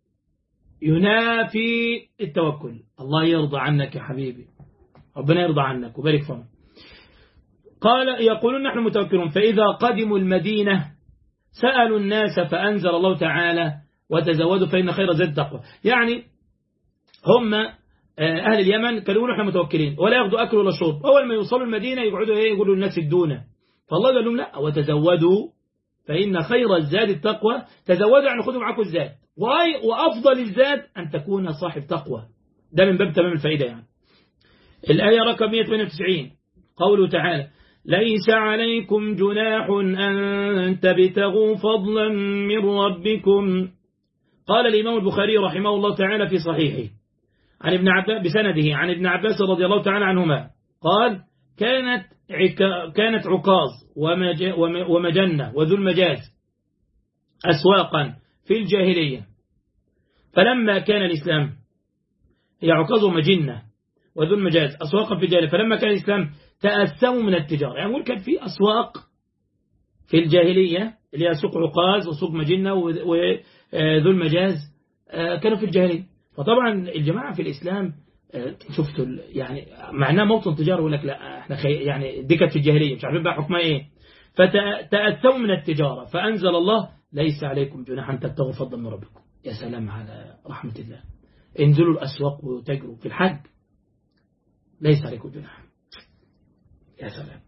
ينافي التوكل الله يرضى عنك يا حبيبي ربنا يرضى عنك وبارك فيك قال يقولون نحن متوكلون فإذا قدموا المدينة سألوا الناس فأنزل الله تعالى وتزودوا فإن خير زاد تقوى يعني هم أهل اليمن كانوا يقولوا احنا متوكلين ولا ياخدوا أكل ولا شرب أول ما يوصلوا المدينة يقعدوا إيه يقولوا الناس الدونة فالله قال لهم لا وتزودوا فإن خير الزاد التقوى تزودوا يعني خذوا معكم الزاد وأفضل الزاد أن تكون صاحب تقوى ده من باب تمام الفائدة يعني الآية رقم 198 قوله تعالى ليس عليكم جناح أن تبتغوا فضلا من ربكم قال الإمام البخاري رحمه الله تعالى في صحيحه عن ابن عباس بسنده عن ابن عباس رضي الله تعالى عنهما قال كانت كانت عكاظ ومجنة وذو المجاز أسواقا في الجاهلية فلما كان الإسلام هي عكاظ ومجنة وذو المجاز أسواقا في الجاهلية فلما كان الإسلام تأثموا من التجارة يعني يقول كان في أسواق في الجاهلية اللي هي سوق عقاز وسوق مجنة وذو المجاز كانوا في الجاهلية فطبعا الجماعة في الإسلام شفتوا يعني معناه موطن تجارة يقول لك لا احنا خي يعني دي كانت في الجاهلية مش عارفين بقى حكمها ايه فتأتوا من التجارة فأنزل الله ليس عليكم جناح أن تبتغوا فضلا من ربكم يا سلام على رحمة الله انزلوا الأسواق وتجروا في الحج ليس عليكم جناح يا سلام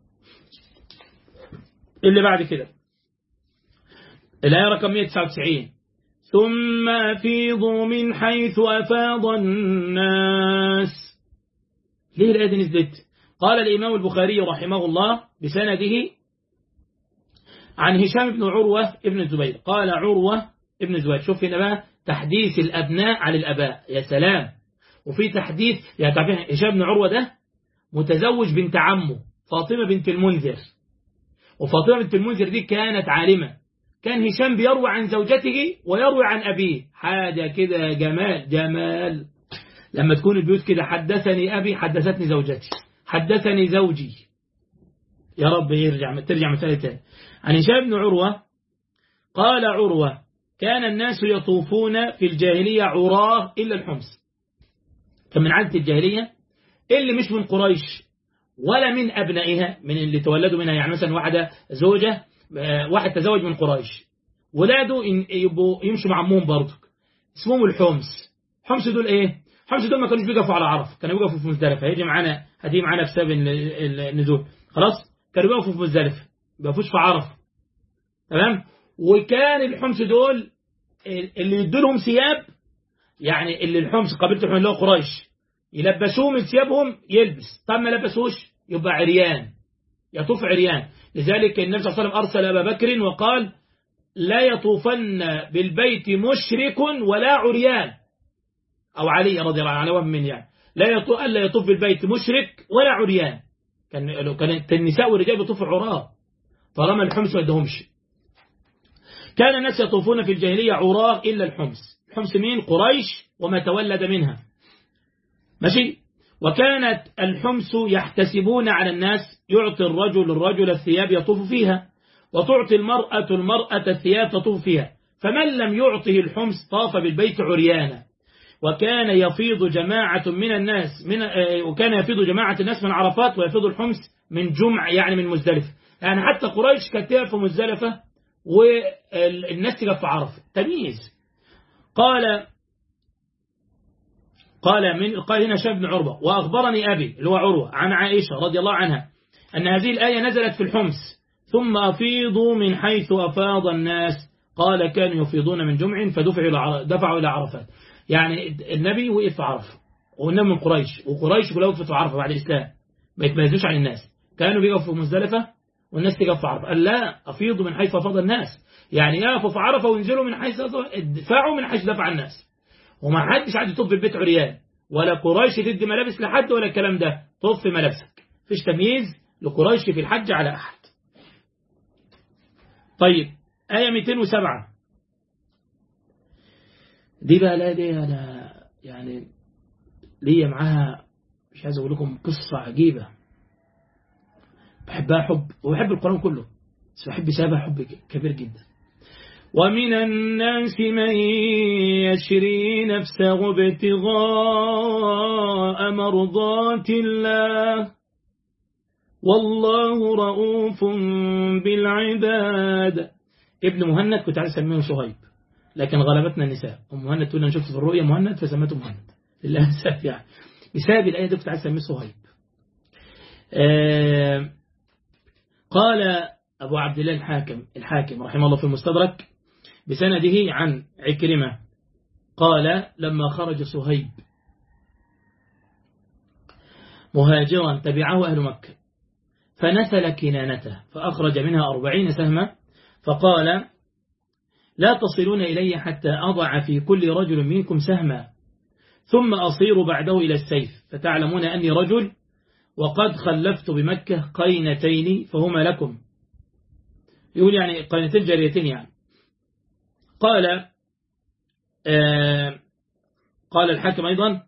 اللي بعد كده الآية رقم 199 ثم أفيضوا من حيث أفاض الناس ليه الآية دي نزلت قال الإمام البخاري رحمه الله بسنده عن هشام بن عروة ابن الزبير قال عروة ابن الزبير شوف هنا بقى تحديث الأبناء على الأباء يا سلام وفي تحديث يعني تعرفين هشام بن عروة ده متزوج بنت عمه فاطمة بنت المنذر وفاطمة بنت المنذر دي كانت عالمة كان هشام بيروي عن زوجته ويروي عن أبيه حاجة كده جمال جمال لما تكون البيوت كده حدثني أبي حدثتني زوجتي حدثني زوجي يا رب يرجع ترجع مسألة تاني عن هشام بن عروة قال عروة كان الناس يطوفون في الجاهلية عراه إلا الحمص كان من عادة الجاهلية اللي مش من قريش ولا من أبنائها من اللي تولدوا منها يعني مثلا واحدة زوجة واحد تزوج من قريش ولاده يبقوا يمشوا مع عمهم برضك اسمهم الحمص حمص دول ايه حمص دول ما كانوش بيقفوا على عرف كانوا بيقفوا في مزدلفه هيجي معانا هتيجي معانا بسبب النزول خلاص كانوا بيقفوا في مزدلفه ما بيقفوش في عرف تمام وكان الحمص دول اللي يدوا لهم ثياب يعني اللي الحمص قبيله اللي هو قريش يلبسوه من ثيابهم يلبس طب ما لبسوش يبقى عريان يطوف عريان لذلك النبي صلى الله عليه وسلم أرسل أبا بكر وقال لا يطوفن بالبيت مشرك ولا عريان أو علي رضي الله عنه من يعني لا يطوف ألا يطوف بالبيت مشرك ولا عريان كان كانت النساء والرجال بيطوفوا عراة طالما الحمص ما يدهمش كان الناس يطوفون في الجاهلية عراه إلا الحمص الحمص مين قريش وما تولد منها ماشي وكانت الحمص يحتسبون على الناس يعطي الرجل الرجل الثياب يطوف فيها وتعطي المرأة المرأة الثياب تطوف فيها فمن لم يعطه الحمص طاف بالبيت عريانا وكان يفيض جماعة من الناس من وكان يفيض جماعة الناس من عرفات ويفيض الحمص من جمع يعني من مزدلفة يعني حتى قريش كانت في مزدلفة والناس تقف في عرفة تمييز قال قال من قال هنا شاب بن عروة وأخبرني أبي اللي هو عروة عن عائشة رضي الله عنها أن هذه الآية نزلت في الحمص ثم أفيضوا من حيث أفاض الناس قال كانوا يفيضون من جمع فدفعوا دفعوا إلى عرفات يعني النبي وقف في عرفة والنبي من قريش وقريش كلها وقفت في عرفة بعد الإسلام ما يتميزوش عن الناس كانوا بيقفوا في مزدلفة والناس تقف في عرفة قال لا أفيضوا من حيث أفاض الناس يعني يقفوا في عرفة وينزلوا من حيث ادفعوا من حيث دفع الناس وما حدش عاد يطوف بالبيت عريان ولا قريش تدي ملابس لحد ولا الكلام ده طوف في ملابسك فيش تمييز لقريش في الحج على أحد طيب آية 207 دي بقى لا دي أنا يعني ليا معاها مش عايز أقول لكم قصة عجيبة بحبها حب وبحب القرآن كله بس بحب سابها حب كبير جدا ومن الناس من يشري نفسه ابتغاء مرضات الله والله رؤوف بالعباد ابن مهند كنت عايز اسميه صهيب لكن غلبتنا النساء ام مهند تقول انا شفت في الرؤيا مهند فسميته مهند للاسف يعني بسبب الايه دي كنت عايز اسميه صهيب آه قال ابو عبد الله الحاكم الحاكم رحمه الله في المستدرك بسنده عن عكرمة قال لما خرج صهيب مهاجرا تبعه أهل مكة فنسل كنانته فأخرج منها أربعين سهما فقال لا تصلون إلي حتى أضع في كل رجل منكم سهما ثم أصير بعده إلى السيف فتعلمون أني رجل وقد خلفت بمكة قينتين فهما لكم يقول يعني قينتين جاريتين يعني قال آه قال الحاكم أيضا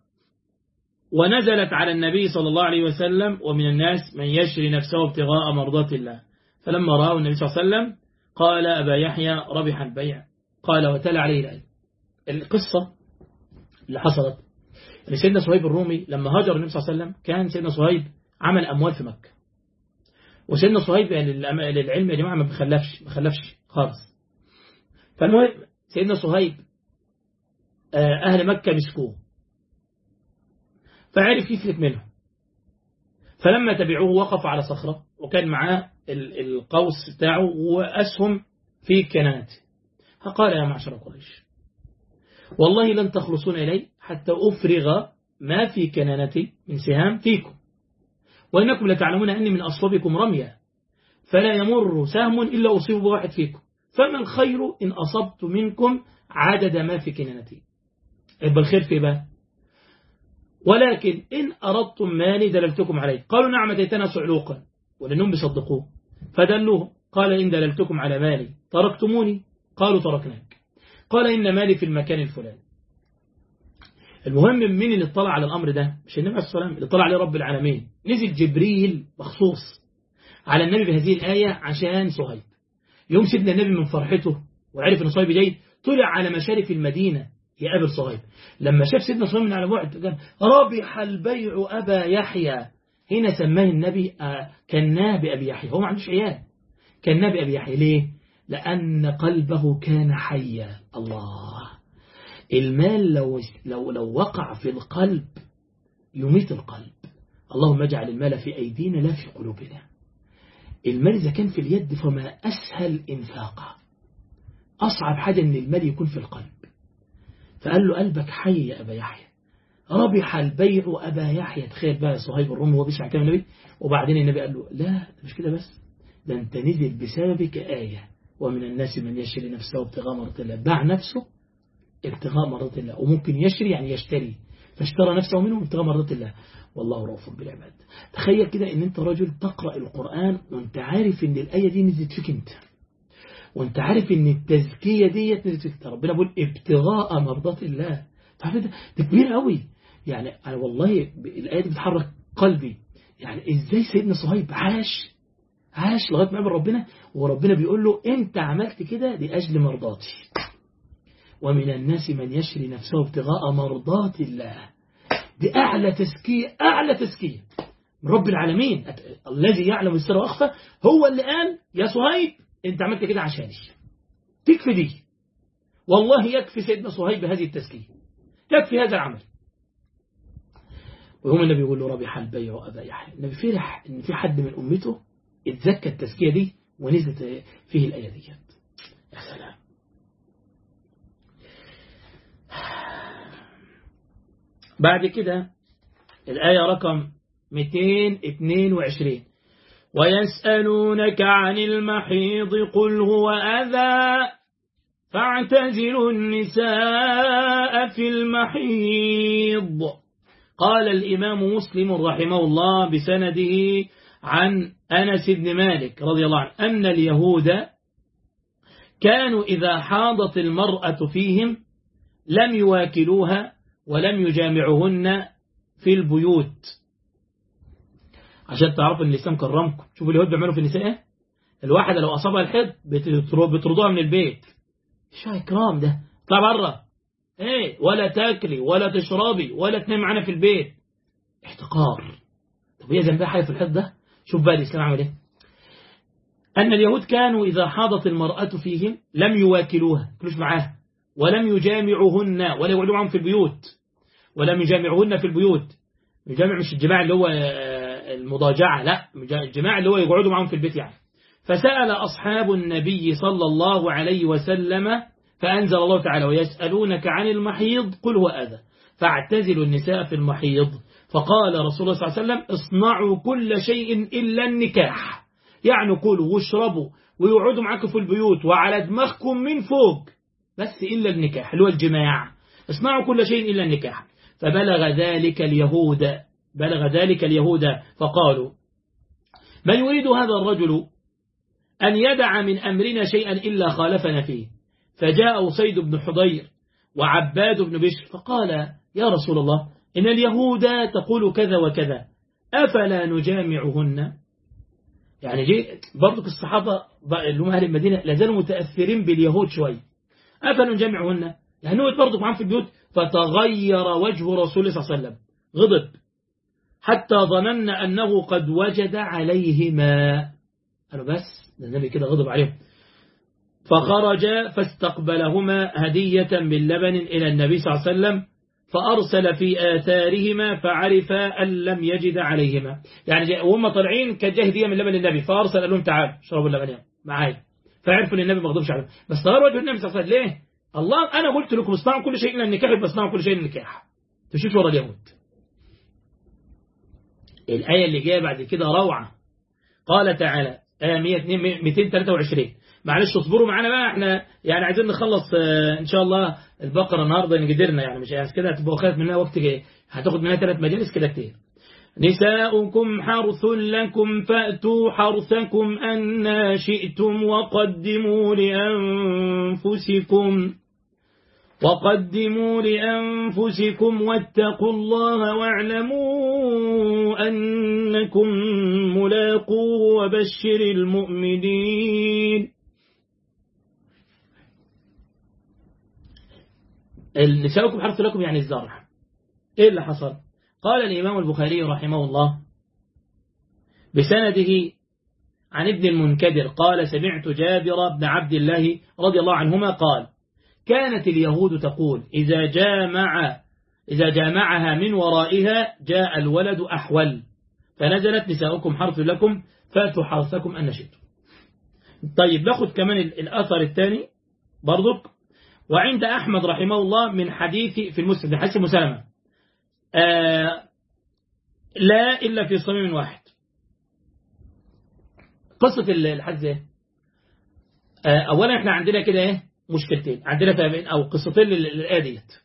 ونزلت على النبي صلى الله عليه وسلم ومن الناس من يشري نفسه ابتغاء مرضات الله فلما رأوا النبي صلى الله عليه وسلم قال أبا يحيى ربح البيع قال وتلا عليه الآية القصة اللي حصلت ان سيدنا صهيب الرومي لما هاجر النبي صلى الله عليه وسلم كان سيدنا صهيب عمل أموال في مكة وسيدنا صهيب يعني للعلم يا جماعة ما بخلفش ما خلفش خالص فالمهم سيدنا صهيب أهل مكة مسكوه فعرف يفلت منهم فلما تبعوه وقف على صخرة وكان معاه القوس بتاعه وأسهم في كنانته فقال يا معشر قريش والله لن تخلصون إلي حتى أفرغ ما في كنانتي من سهام فيكم وإنكم لتعلمون أني من أصوبكم رميا فلا يمر سهم إلا أصيب بواحد فيكم فما الخير إن أصبت منكم عدد ما في كنانتي يبقى الخير في بقى ولكن إن أردتم مالي دللتكم عليه قالوا نعم أتيتنا صعلوقا ولأنهم بيصدقوه فدلوه قال إن دللتكم على مالي تركتموني قالوا تركناك قال إن مالي في المكان الفلاني المهم مين اللي اطلع على الأمر ده مش النبي عليه الصلاة اللي اطلع عليه رب العالمين نزل جبريل مخصوص على النبي بهذه الآية عشان صهيب يوم سيدنا النبي من فرحته وعرف ان صهيب جاي طلع على مشارف المدينة يقابل صهيب لما شاف سيدنا صهيب من على بعد قال ربح البيع أبا يحيى هنا سماه النبي كناه بأبي يحيى هو ما عندوش عيال كناه بأبي يحيى ليه لأن قلبه كان حيا الله المال لو, لو, لو وقع في القلب يميت القلب اللهم اجعل المال في أيدينا لا في قلوبنا المال إذا كان في اليد فما أسهل إنفاقه أصعب حاجة أن المال يكون في القلب فقال له قلبك حي يا أبا يحيى ربح البيع أبا يحيى تخيل بقى صهيب الرومي وهو بيسمع كلام النبي وبعدين النبي قال له لا مش كده بس ده أنت نزل بسببك آية ومن الناس من يشري نفسه ابتغاء مرضات الله باع نفسه ابتغاء مرضات الله وممكن يشري يعني يشتري فاشترى نفسه منه ابتغاء مرضات الله والله رؤوف بالعباد تخيل كده ان انت رجل تقرأ القرآن وانت عارف ان الآية دي نزلت فيك انت وانت عارف ان التزكية ديت نزلت فيك ربنا بيقول ابتغاء مرضات الله ده, ده كبير قوي يعني انا والله الآية دي بتحرك قلبي يعني ازاي سيدنا صهيب عاش عاش لغاية ما قابل ربنا وربنا بيقول له انت عملت كده لأجل مرضاتي ومن الناس من يشري نفسه ابتغاء مرضات الله دي أعلى تزكية أعلى تزكية من رب العالمين الذي يعلم السر وأخفى هو اللي قال يا صهيب انت عملت كده عشاني تكفي دي والله يكفي سيدنا صهيب بهذه التزكية يكفي هذا العمل ويوم النبي يقول له ربح البيع وأبا يحيى النبي فرح ان في حد من أمته اتزكى التزكية دي ونزلت فيه الآية دي يا سلام بعد كده الآية رقم 222 ويسألونك عن المحيض قل هو أذى فاعتزلوا النساء في المحيض قال الإمام مسلم رحمه الله بسنده عن أنس بن مالك رضي الله عنه أن اليهود كانوا إذا حاضت المرأة فيهم لم يواكلوها ولم يجامعهن في البيوت عشان تعرفوا ان الاسلام كرمكم شوفوا اليهود بيعملوا في النساء ايه الواحده لو اصابها الحيض بتطردوها من البيت ايش اكرام ده اطلع بره ايه ولا تاكلي ولا تشربي ولا تنام معانا في البيت احتقار طب هي ذنبها حاجه في الحيض ده شوف بقى الاسلام عمل ايه ان اليهود كانوا اذا حاضت المراه فيهم لم يواكلوها كلوش معاها ولم يجامعهن ولا يقعدوا معهم في البيوت ولم يجامعهن في البيوت يجامع مش الجماع اللي هو المضاجعة لا الجماع اللي هو يقعدوا معهم في البيت يعني فسأل أصحاب النبي صلى الله عليه وسلم فأنزل الله تعالى ويسألونك عن المحيض قل هو أذى فاعتزلوا النساء في المحيض فقال رسول الله صلى الله عليه وسلم اصنعوا كل شيء إلا النكاح يعني كلوا واشربوا ويقعدوا معاكم في البيوت وعلى دماغكم من فوق بس إلا النكاح اللي هو الجماع اصنعوا كل شيء إلا النكاح فبلغ ذلك اليهود بلغ ذلك اليهود فقالوا من يريد هذا الرجل أن يدع من أمرنا شيئا إلا خالفنا فيه فجاء أسيد بن حضير وعباد بن بشر فقال يا رسول الله إن اليهود تقول كذا وكذا أفلا نجامعهن يعني جي برضك الصحابة اللي هم أهل المدينة لازالوا متأثرين باليهود شوية أفلوا نجمعهن يعني هو برضك معهم في البيوت فتغير وجه رسول الله صلى الله عليه وسلم غضب حتى ظننا أنه قد وجد عليهما قالوا بس ده النبي كده غضب عليهم فخرج فاستقبلهما هدية من لبن إلى النبي صلى الله عليه وسلم فأرسل في آثارهما فعرف أن لم يجد عليهما يعني وهم طالعين كانت هدية من لبن النبي فأرسل قال لهم تعالوا اشربوا اللبن معايا فعرفوا ان النبي ما غضبش عليهم بس تغير وجه النبي صلى الله عليه وسلم ليه؟ الله أنا قلت لكم اصنعوا كل شيء إلا النكاح يبقى اصنعوا كل شيء إلا النكاح تمشيش ورا اليهود الآية اللي جاية بعد كده روعة قال تعالى آية 223 معلش اصبروا معانا بقى احنا يعني عايزين نخلص اه ان شاء الله البقرة النهاردة ان قدرنا يعني مش يعني كده هتبقوا خايف منها وقت جاي هتاخد منها ثلاث مجالس كده كتير نساؤكم حرث لكم فأتوا حرثكم أن شئتم وقدموا لأنفسكم وقدموا لأنفسكم واتقوا الله واعلموا أنكم ملاقوه وبشر المؤمنين نساؤكم حرث لكم يعني الزرع ايه اللي حصل قال الإمام البخاري رحمه الله بسنده عن ابن المنكدر قال سمعت جابر بن عبد الله رضي الله عنهما قال كانت اليهود تقول إذا جامع إذا جامعها من ورائها جاء الولد أحول فنزلت نساؤكم حرث لكم فاتوا حرثكم أن شئتم طيب ناخد كمان الأثر الثاني برضك وعند أحمد رحمه الله من حديث في المسلم حديث مسلمة آه لا إلا في صميم واحد قصة الحديث ايه آه أولا احنا عندنا كده ايه مشكلتين عندنا فاهمين أو قصتين للآية ديت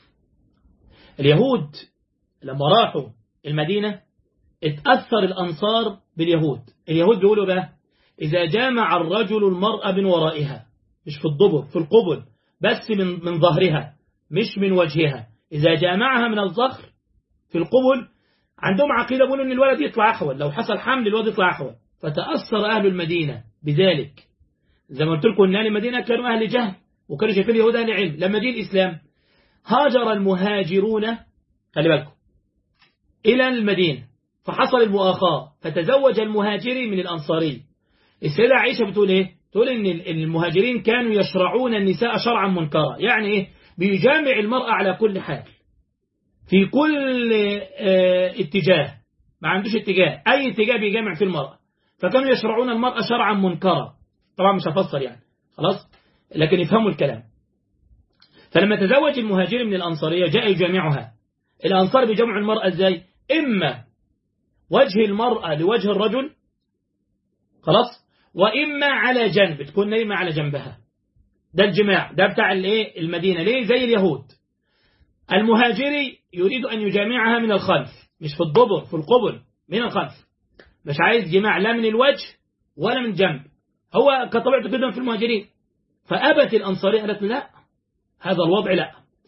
اليهود لما راحوا المدينة اتأثر الأنصار باليهود اليهود بيقولوا بقى إذا جامع الرجل المرأة من ورائها مش في الضبر في القبل بس من من ظهرها مش من وجهها إذا جامعها من الظهر في القبل عندهم عقيدة بيقولوا إن الولد يطلع أحول لو حصل حمل الولد يطلع أحول فتأثر أهل المدينة بذلك زي ما قلت لكم إن أهل المدينة كانوا أهل جهل وكانوا شايفين اليهود أهل علم لما جه الإسلام هاجر المهاجرون خلي بالكم إلى المدينة فحصل المؤاخاة فتزوج المهاجري من الأنصاري السيدة عائشة بتقول إيه تقول إن المهاجرين كانوا يشرعون النساء شرعا منكرا يعني إيه بيجامع المرأة على كل حال في كل اه اتجاه ما عندوش اتجاه أي اتجاه بيجامع في المرأة فكانوا يشرعون المرأة شرعا منكرا طبعا مش هفسر يعني خلاص لكن يفهموا الكلام فلما تزوج المهاجر من الأنصارية جاء يجامعها الأنصار بيجمعوا المرأة ازاي إما وجه المرأة لوجه الرجل خلاص وإما على جنب تكون نايمة على جنبها ده الجماع ده بتاع الايه المدينة ليه زي اليهود المهاجري يريد أن يجامعها من الخلف مش في الضبر في القبل من الخلف مش عايز جماع لا من الوجه ولا من جنب هو كطبيعته كده في المهاجرين فأبت الأنصارية قالت لا هذا الوضع لا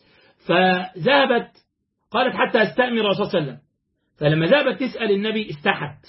فذهبت قالت حتى استأمر الرسول صلى الله عليه وسلم فلما ذهبت تسأل النبي استحت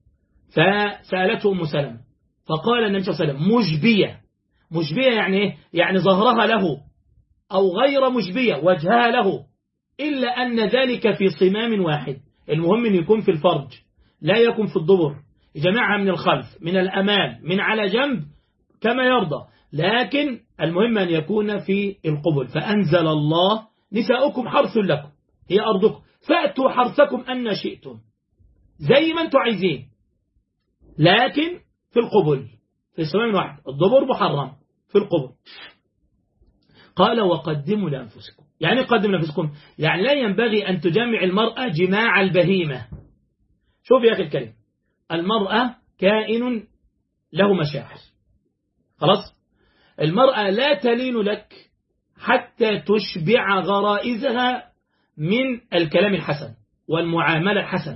فسألته أم سلمة فقال النبي صلى الله عليه وسلم مجبية مجبية يعني ايه؟ يعني ظهرها له أو غير مجبية وجهها له إلا أن ذلك في صمام واحد المهم أن يكون في الفرج لا يكون في الضبر جماعة من الخلف من الأمام من على جنب كما يرضى لكن المهم أن يكون في القبل فأنزل الله نساؤكم حرث لكم هي أرضكم فأتوا حرثكم أن شئتم زي ما أنتم عايزين لكن في القبل في صمام واحد الضبر محرم في القبل قال وقدموا لأنفسكم يعني قدموا لأنفسكم يعني لا ينبغي أن تجمع المرأة جماع البهيمة شوف يا أخي الكريم المرأة كائن له مشاعر خلاص المرأة لا تلين لك حتى تشبع غرائزها من الكلام الحسن والمعاملة الحسنة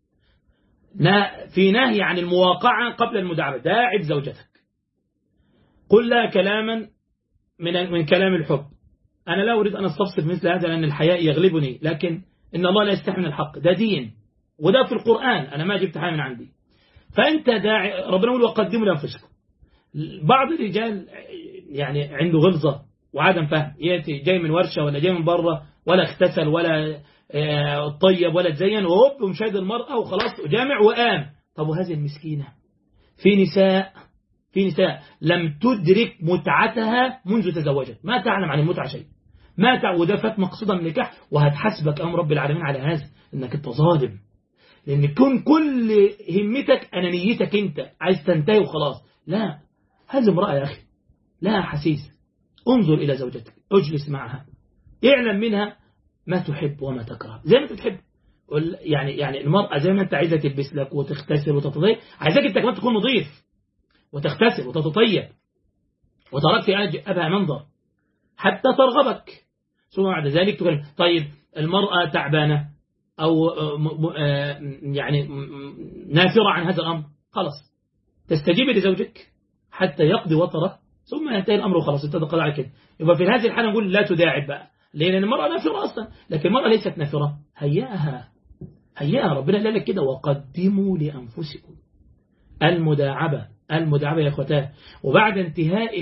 في نهي عن المواقعة قبل المداعبة داعب زوجتك قل لها كلاما من من كلام الحب أنا لا أريد أن أستفسر مثل هذا لأن الحياء يغلبني لكن إن الله لا يستحي من الحق ده دين وده في القرآن أنا ما جبت حاجة من عندي فأنت داعي ربنا يقول وقدموا لأنفسكم بعض الرجال يعني عنده غلظة وعدم فهم يأتي جاي من ورشة ولا جاي من بره ولا اغتسل ولا طيب ولا تزين وهوب ومشاهد المرأة وخلاص جامع وقام طب وهذه المسكينة في نساء في نساء لم تدرك متعتها منذ تزوجت ما تعلم عن المتعة شيء ما تعلم وده فات مقصودة من النكاح وهتحاسبك أمر رب العالمين على هذا انك انت ظالم لان كون كل همتك انانيتك انت عايز تنتهي وخلاص لا هذه امرأة يا أخي لا حسيس انظر إلى زوجتك اجلس معها اعلم منها ما تحب وما تكره زي ما انت تحب يعني يعني المرأة زي ما انت عايزة تلبس لك وتغتسل وتتطيب عايزاك انت كمان تكون نظيف وتغتسل وتتطيب وتراك في أبها منظر حتى ترغبك ثم بعد ذلك تقول طيب المرأة تعبانة أو يعني نافرة عن هذا الأمر خلاص تستجيب لزوجك حتى يقضي وطره ثم ينتهي الأمر وخلاص انت تقضي على كده يبقى في هذه الحالة نقول لا تداعب بقى لأن المرأة نافرة أصلا لكن المرأة ليست نافرة هيئها هيئها ربنا قال لك كده وقدموا لأنفسكم المداعبة المداعبة يا أخوتاه وبعد انتهاء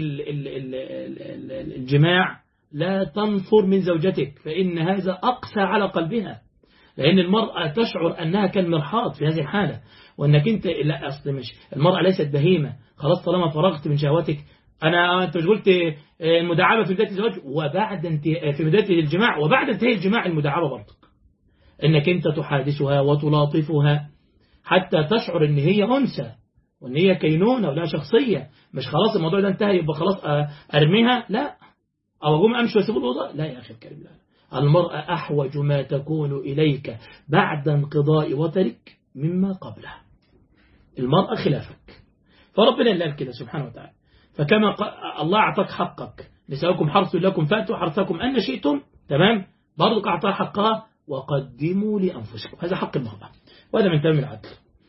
الجماع لا تنفر من زوجتك فإن هذا أقسى على قلبها لأن المرأة تشعر أنها كالمرحاض في هذه الحالة وأنك أنت لا أصل مش المرأة ليست بهيمة خلاص طالما فرغت من شهواتك أنا أنت مش قلت المداعبة في بداية الزواج وبعد انتهاء في بداية الجماع وبعد انتهاء الجماع المداعبة برضك أنك أنت تحادثها وتلاطفها حتى تشعر أن هي أنثى وأن هي كينونة ولا شخصية مش خلاص الموضوع ده انتهى يبقى خلاص أرميها لا أو أقوم أمشي وأسيب الوضع لا يا أخي الكريم لا المرأة أحوج ما تكون إليك بعد انقضاء وترك مما قبله المرأة خلافك فربنا قال كده سبحانه وتعالى فكما الله أعطاك حقك نساؤكم حرث لكم فأتوا حرثكم أن شئتم تمام برضك أعطاها حقها وقدموا لأنفسكم هذا حق المرأة وهذا من تمام العدل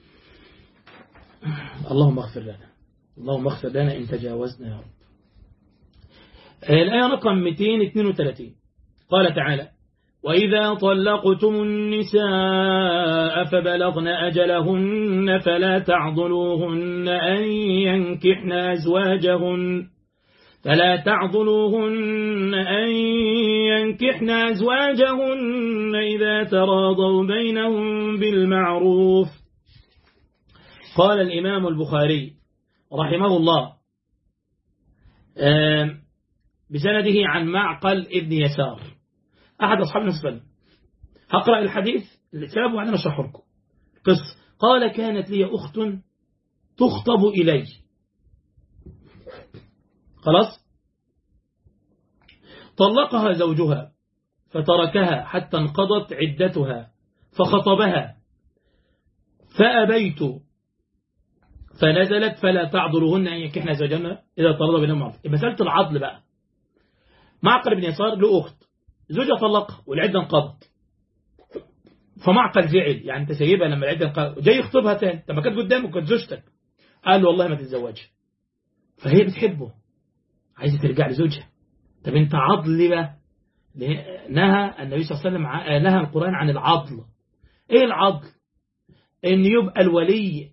اللهم اغفر لنا اللهم اغفر لنا إن تجاوزنا يا رب الآية رقم 232 قال تعالى وإذا طلقتم النساء فبلغن أجلهن فلا تعضلوهن أن ينكحن أزواجهن فلا تعضلوهن أن ينكحن أزواجهن إذا تراضوا بينهم بالمعروف قال الإمام البخاري رحمه الله بسنده عن معقل ابن يسار أحد أصحاب النسبة هقرأ الحديث الكتاب وأنا أشرحه لكم قص قال كانت لي أخت تخطب إلي خلاص طلقها زوجها فتركها حتى انقضت عدتها فخطبها فأبيت فنزلت فلا تعذرهن أن ينكحن زوجهن إذا طلب بينهم معروف مسألة العضل بقى معقل بن يسار له أخت زوجها طلقها والعدة انقضت فمعقل زعل يعني انت سايبها لما العدة انقضت جاي يخطبها تاني طب ما كانت قدامك كانت زوجتك قال له والله ما تتزوجها فهي بتحبه عايزة ترجع لزوجها طب انت عضل بقى نهى النبي صلى الله عليه وسلم نهى القرآن عن العضل ايه العضل ان يبقى الولي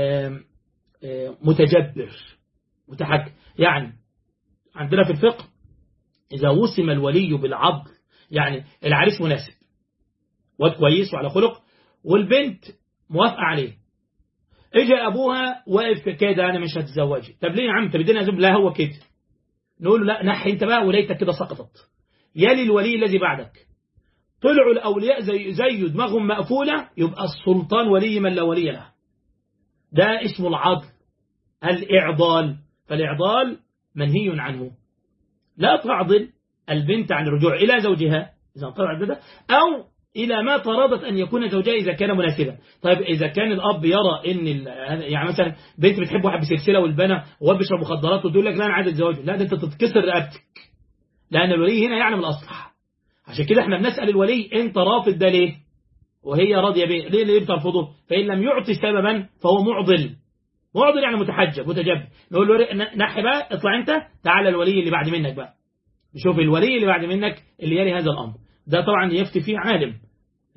متجبر متحكم يعني عندنا في الفقه إذا وسم الولي بالعضل يعني العريس مناسب واد كويس وعلى خلق والبنت موافقة عليه اجى أبوها واقف كده أنا مش هتزوجي طب ليه يا عم طب ادينا لا هو كده نقول له لا نحي انت بقى وليتك كده سقطت يلي الولي الذي بعدك طلعوا الأولياء زي, زي دماغهم مقفولة يبقى السلطان ولي من لا ولي له ده اسمه العضل الإعضال فالإعضال منهي عنه لا تعضل البنت عن الرجوع إلى زوجها إذا انقطع عدتها أو إلى ما فرضت أن يكون زوجها إذا كان مناسبا طيب إذا كان الأب يرى إن يعني مثلا بنت بتحب واحد بسلسلة والبنا وهو بيشرب مخدرات وتقول لك لا أنا عايز أتزوج لا ده أنت تتكسر رقبتك لأن الولي هنا يعلم الأصلح عشان كده احنا بنسأل الولي أنت رافض ده ليه وهي راضية به ليه ليه بترفضه فإن لم يعطي سببا فهو معضل معضل يعني متحجب متجب نقول له نحي بقى اطلع انت تعال الولي اللي بعد منك بقى شوف الولي اللي بعد منك اللي يلي هذا الأمر ده طبعا يفتي فيه عالم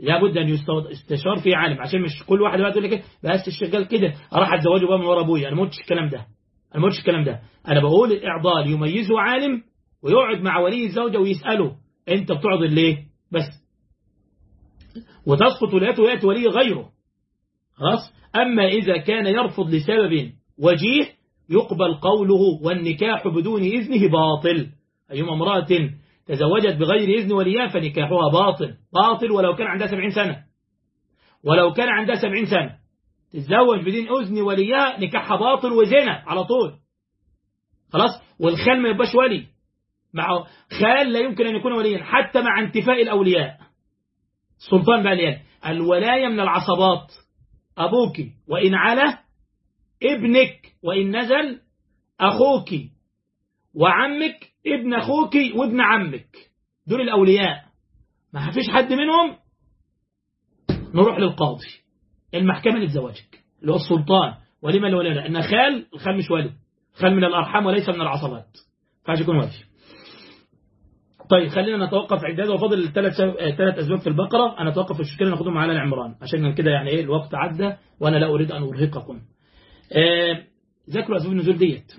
لابد أن يستشار في عالم عشان مش كل واحد بقى تقول لك بس الشغال كده أروح أتزوجه بقى من ورا أبويا أنا ما قلتش الكلام ده أنا ما قلتش الكلام ده أنا بقول الإعضال يميزه عالم ويقعد مع ولي الزوجة ويسأله أنت بتعضل ليه بس وتسقط ولايته ويأتي ولي غيره خلاص أما إذا كان يرفض لسبب وجيه يقبل قوله والنكاح بدون إذنه باطل أيما امرأة تزوجت بغير إذن وليها فنكاحها باطل باطل ولو كان عندها سبعين سنة ولو كان عندها سبعين سنة تتزوج بدون إذن وليها نكاحها باطل وزنا على طول خلاص والخال ما يبقاش ولي مع خال لا يمكن أن يكون وليا حتى مع انتفاء الأولياء السلطان بقى ليان الولاية من العصبات أبوك وإن علا ابنك وإن نزل أخوك وعمك ابن أخوك وابن عمك دول الأولياء ما فيش حد منهم نروح للقاضي المحكمة اللي بزواجك اللي هو السلطان ولما الولي لا إن خال الخال مش ولي خال من الأرحام وليس من العصبات فعش يكون ولي طيب خلينا نتوقف عداد وفضل الثلاث ثلاث أسباب في البقرة أنا أتوقف في الشكل ناخدهم على العمران عشان كده يعني إيه الوقت عدى وأنا لا أريد أن أرهقكم آه ذكروا أسباب النزول ديت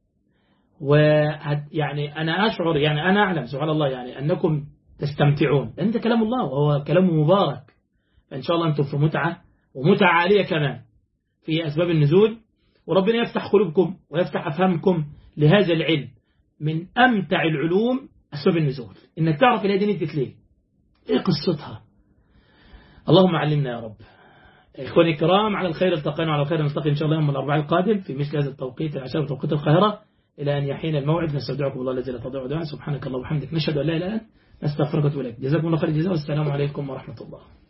ويعني أنا أشعر يعني أنا أعلم سبحان الله يعني أنكم تستمتعون لأن ده كلام الله وهو كلام مبارك فإن شاء الله أنتم في متعة ومتعة عالية كمان في أسباب النزول وربنا يفتح قلوبكم ويفتح أفهمكم لهذا العلم من أمتع العلوم أسباب النزول إنك تعرف الآية دي نزلت ليه إيه قصتها اللهم علمنا يا رب إخواني الكرام على الخير التقينا على الخير نلتقي إن شاء الله يوم الأربعاء القادم في مثل هذا التوقيت العشاء بتوقيت القاهرة إلى أن يحين الموعد نستودعكم الله الذي لا تضيع دعاء سبحانك اللهم وبحمدك نشهد أن لا إله إلا أنت نستغفرك ونتوب إليك جزاكم الله خير الجزاء والسلام عليكم ورحمة الله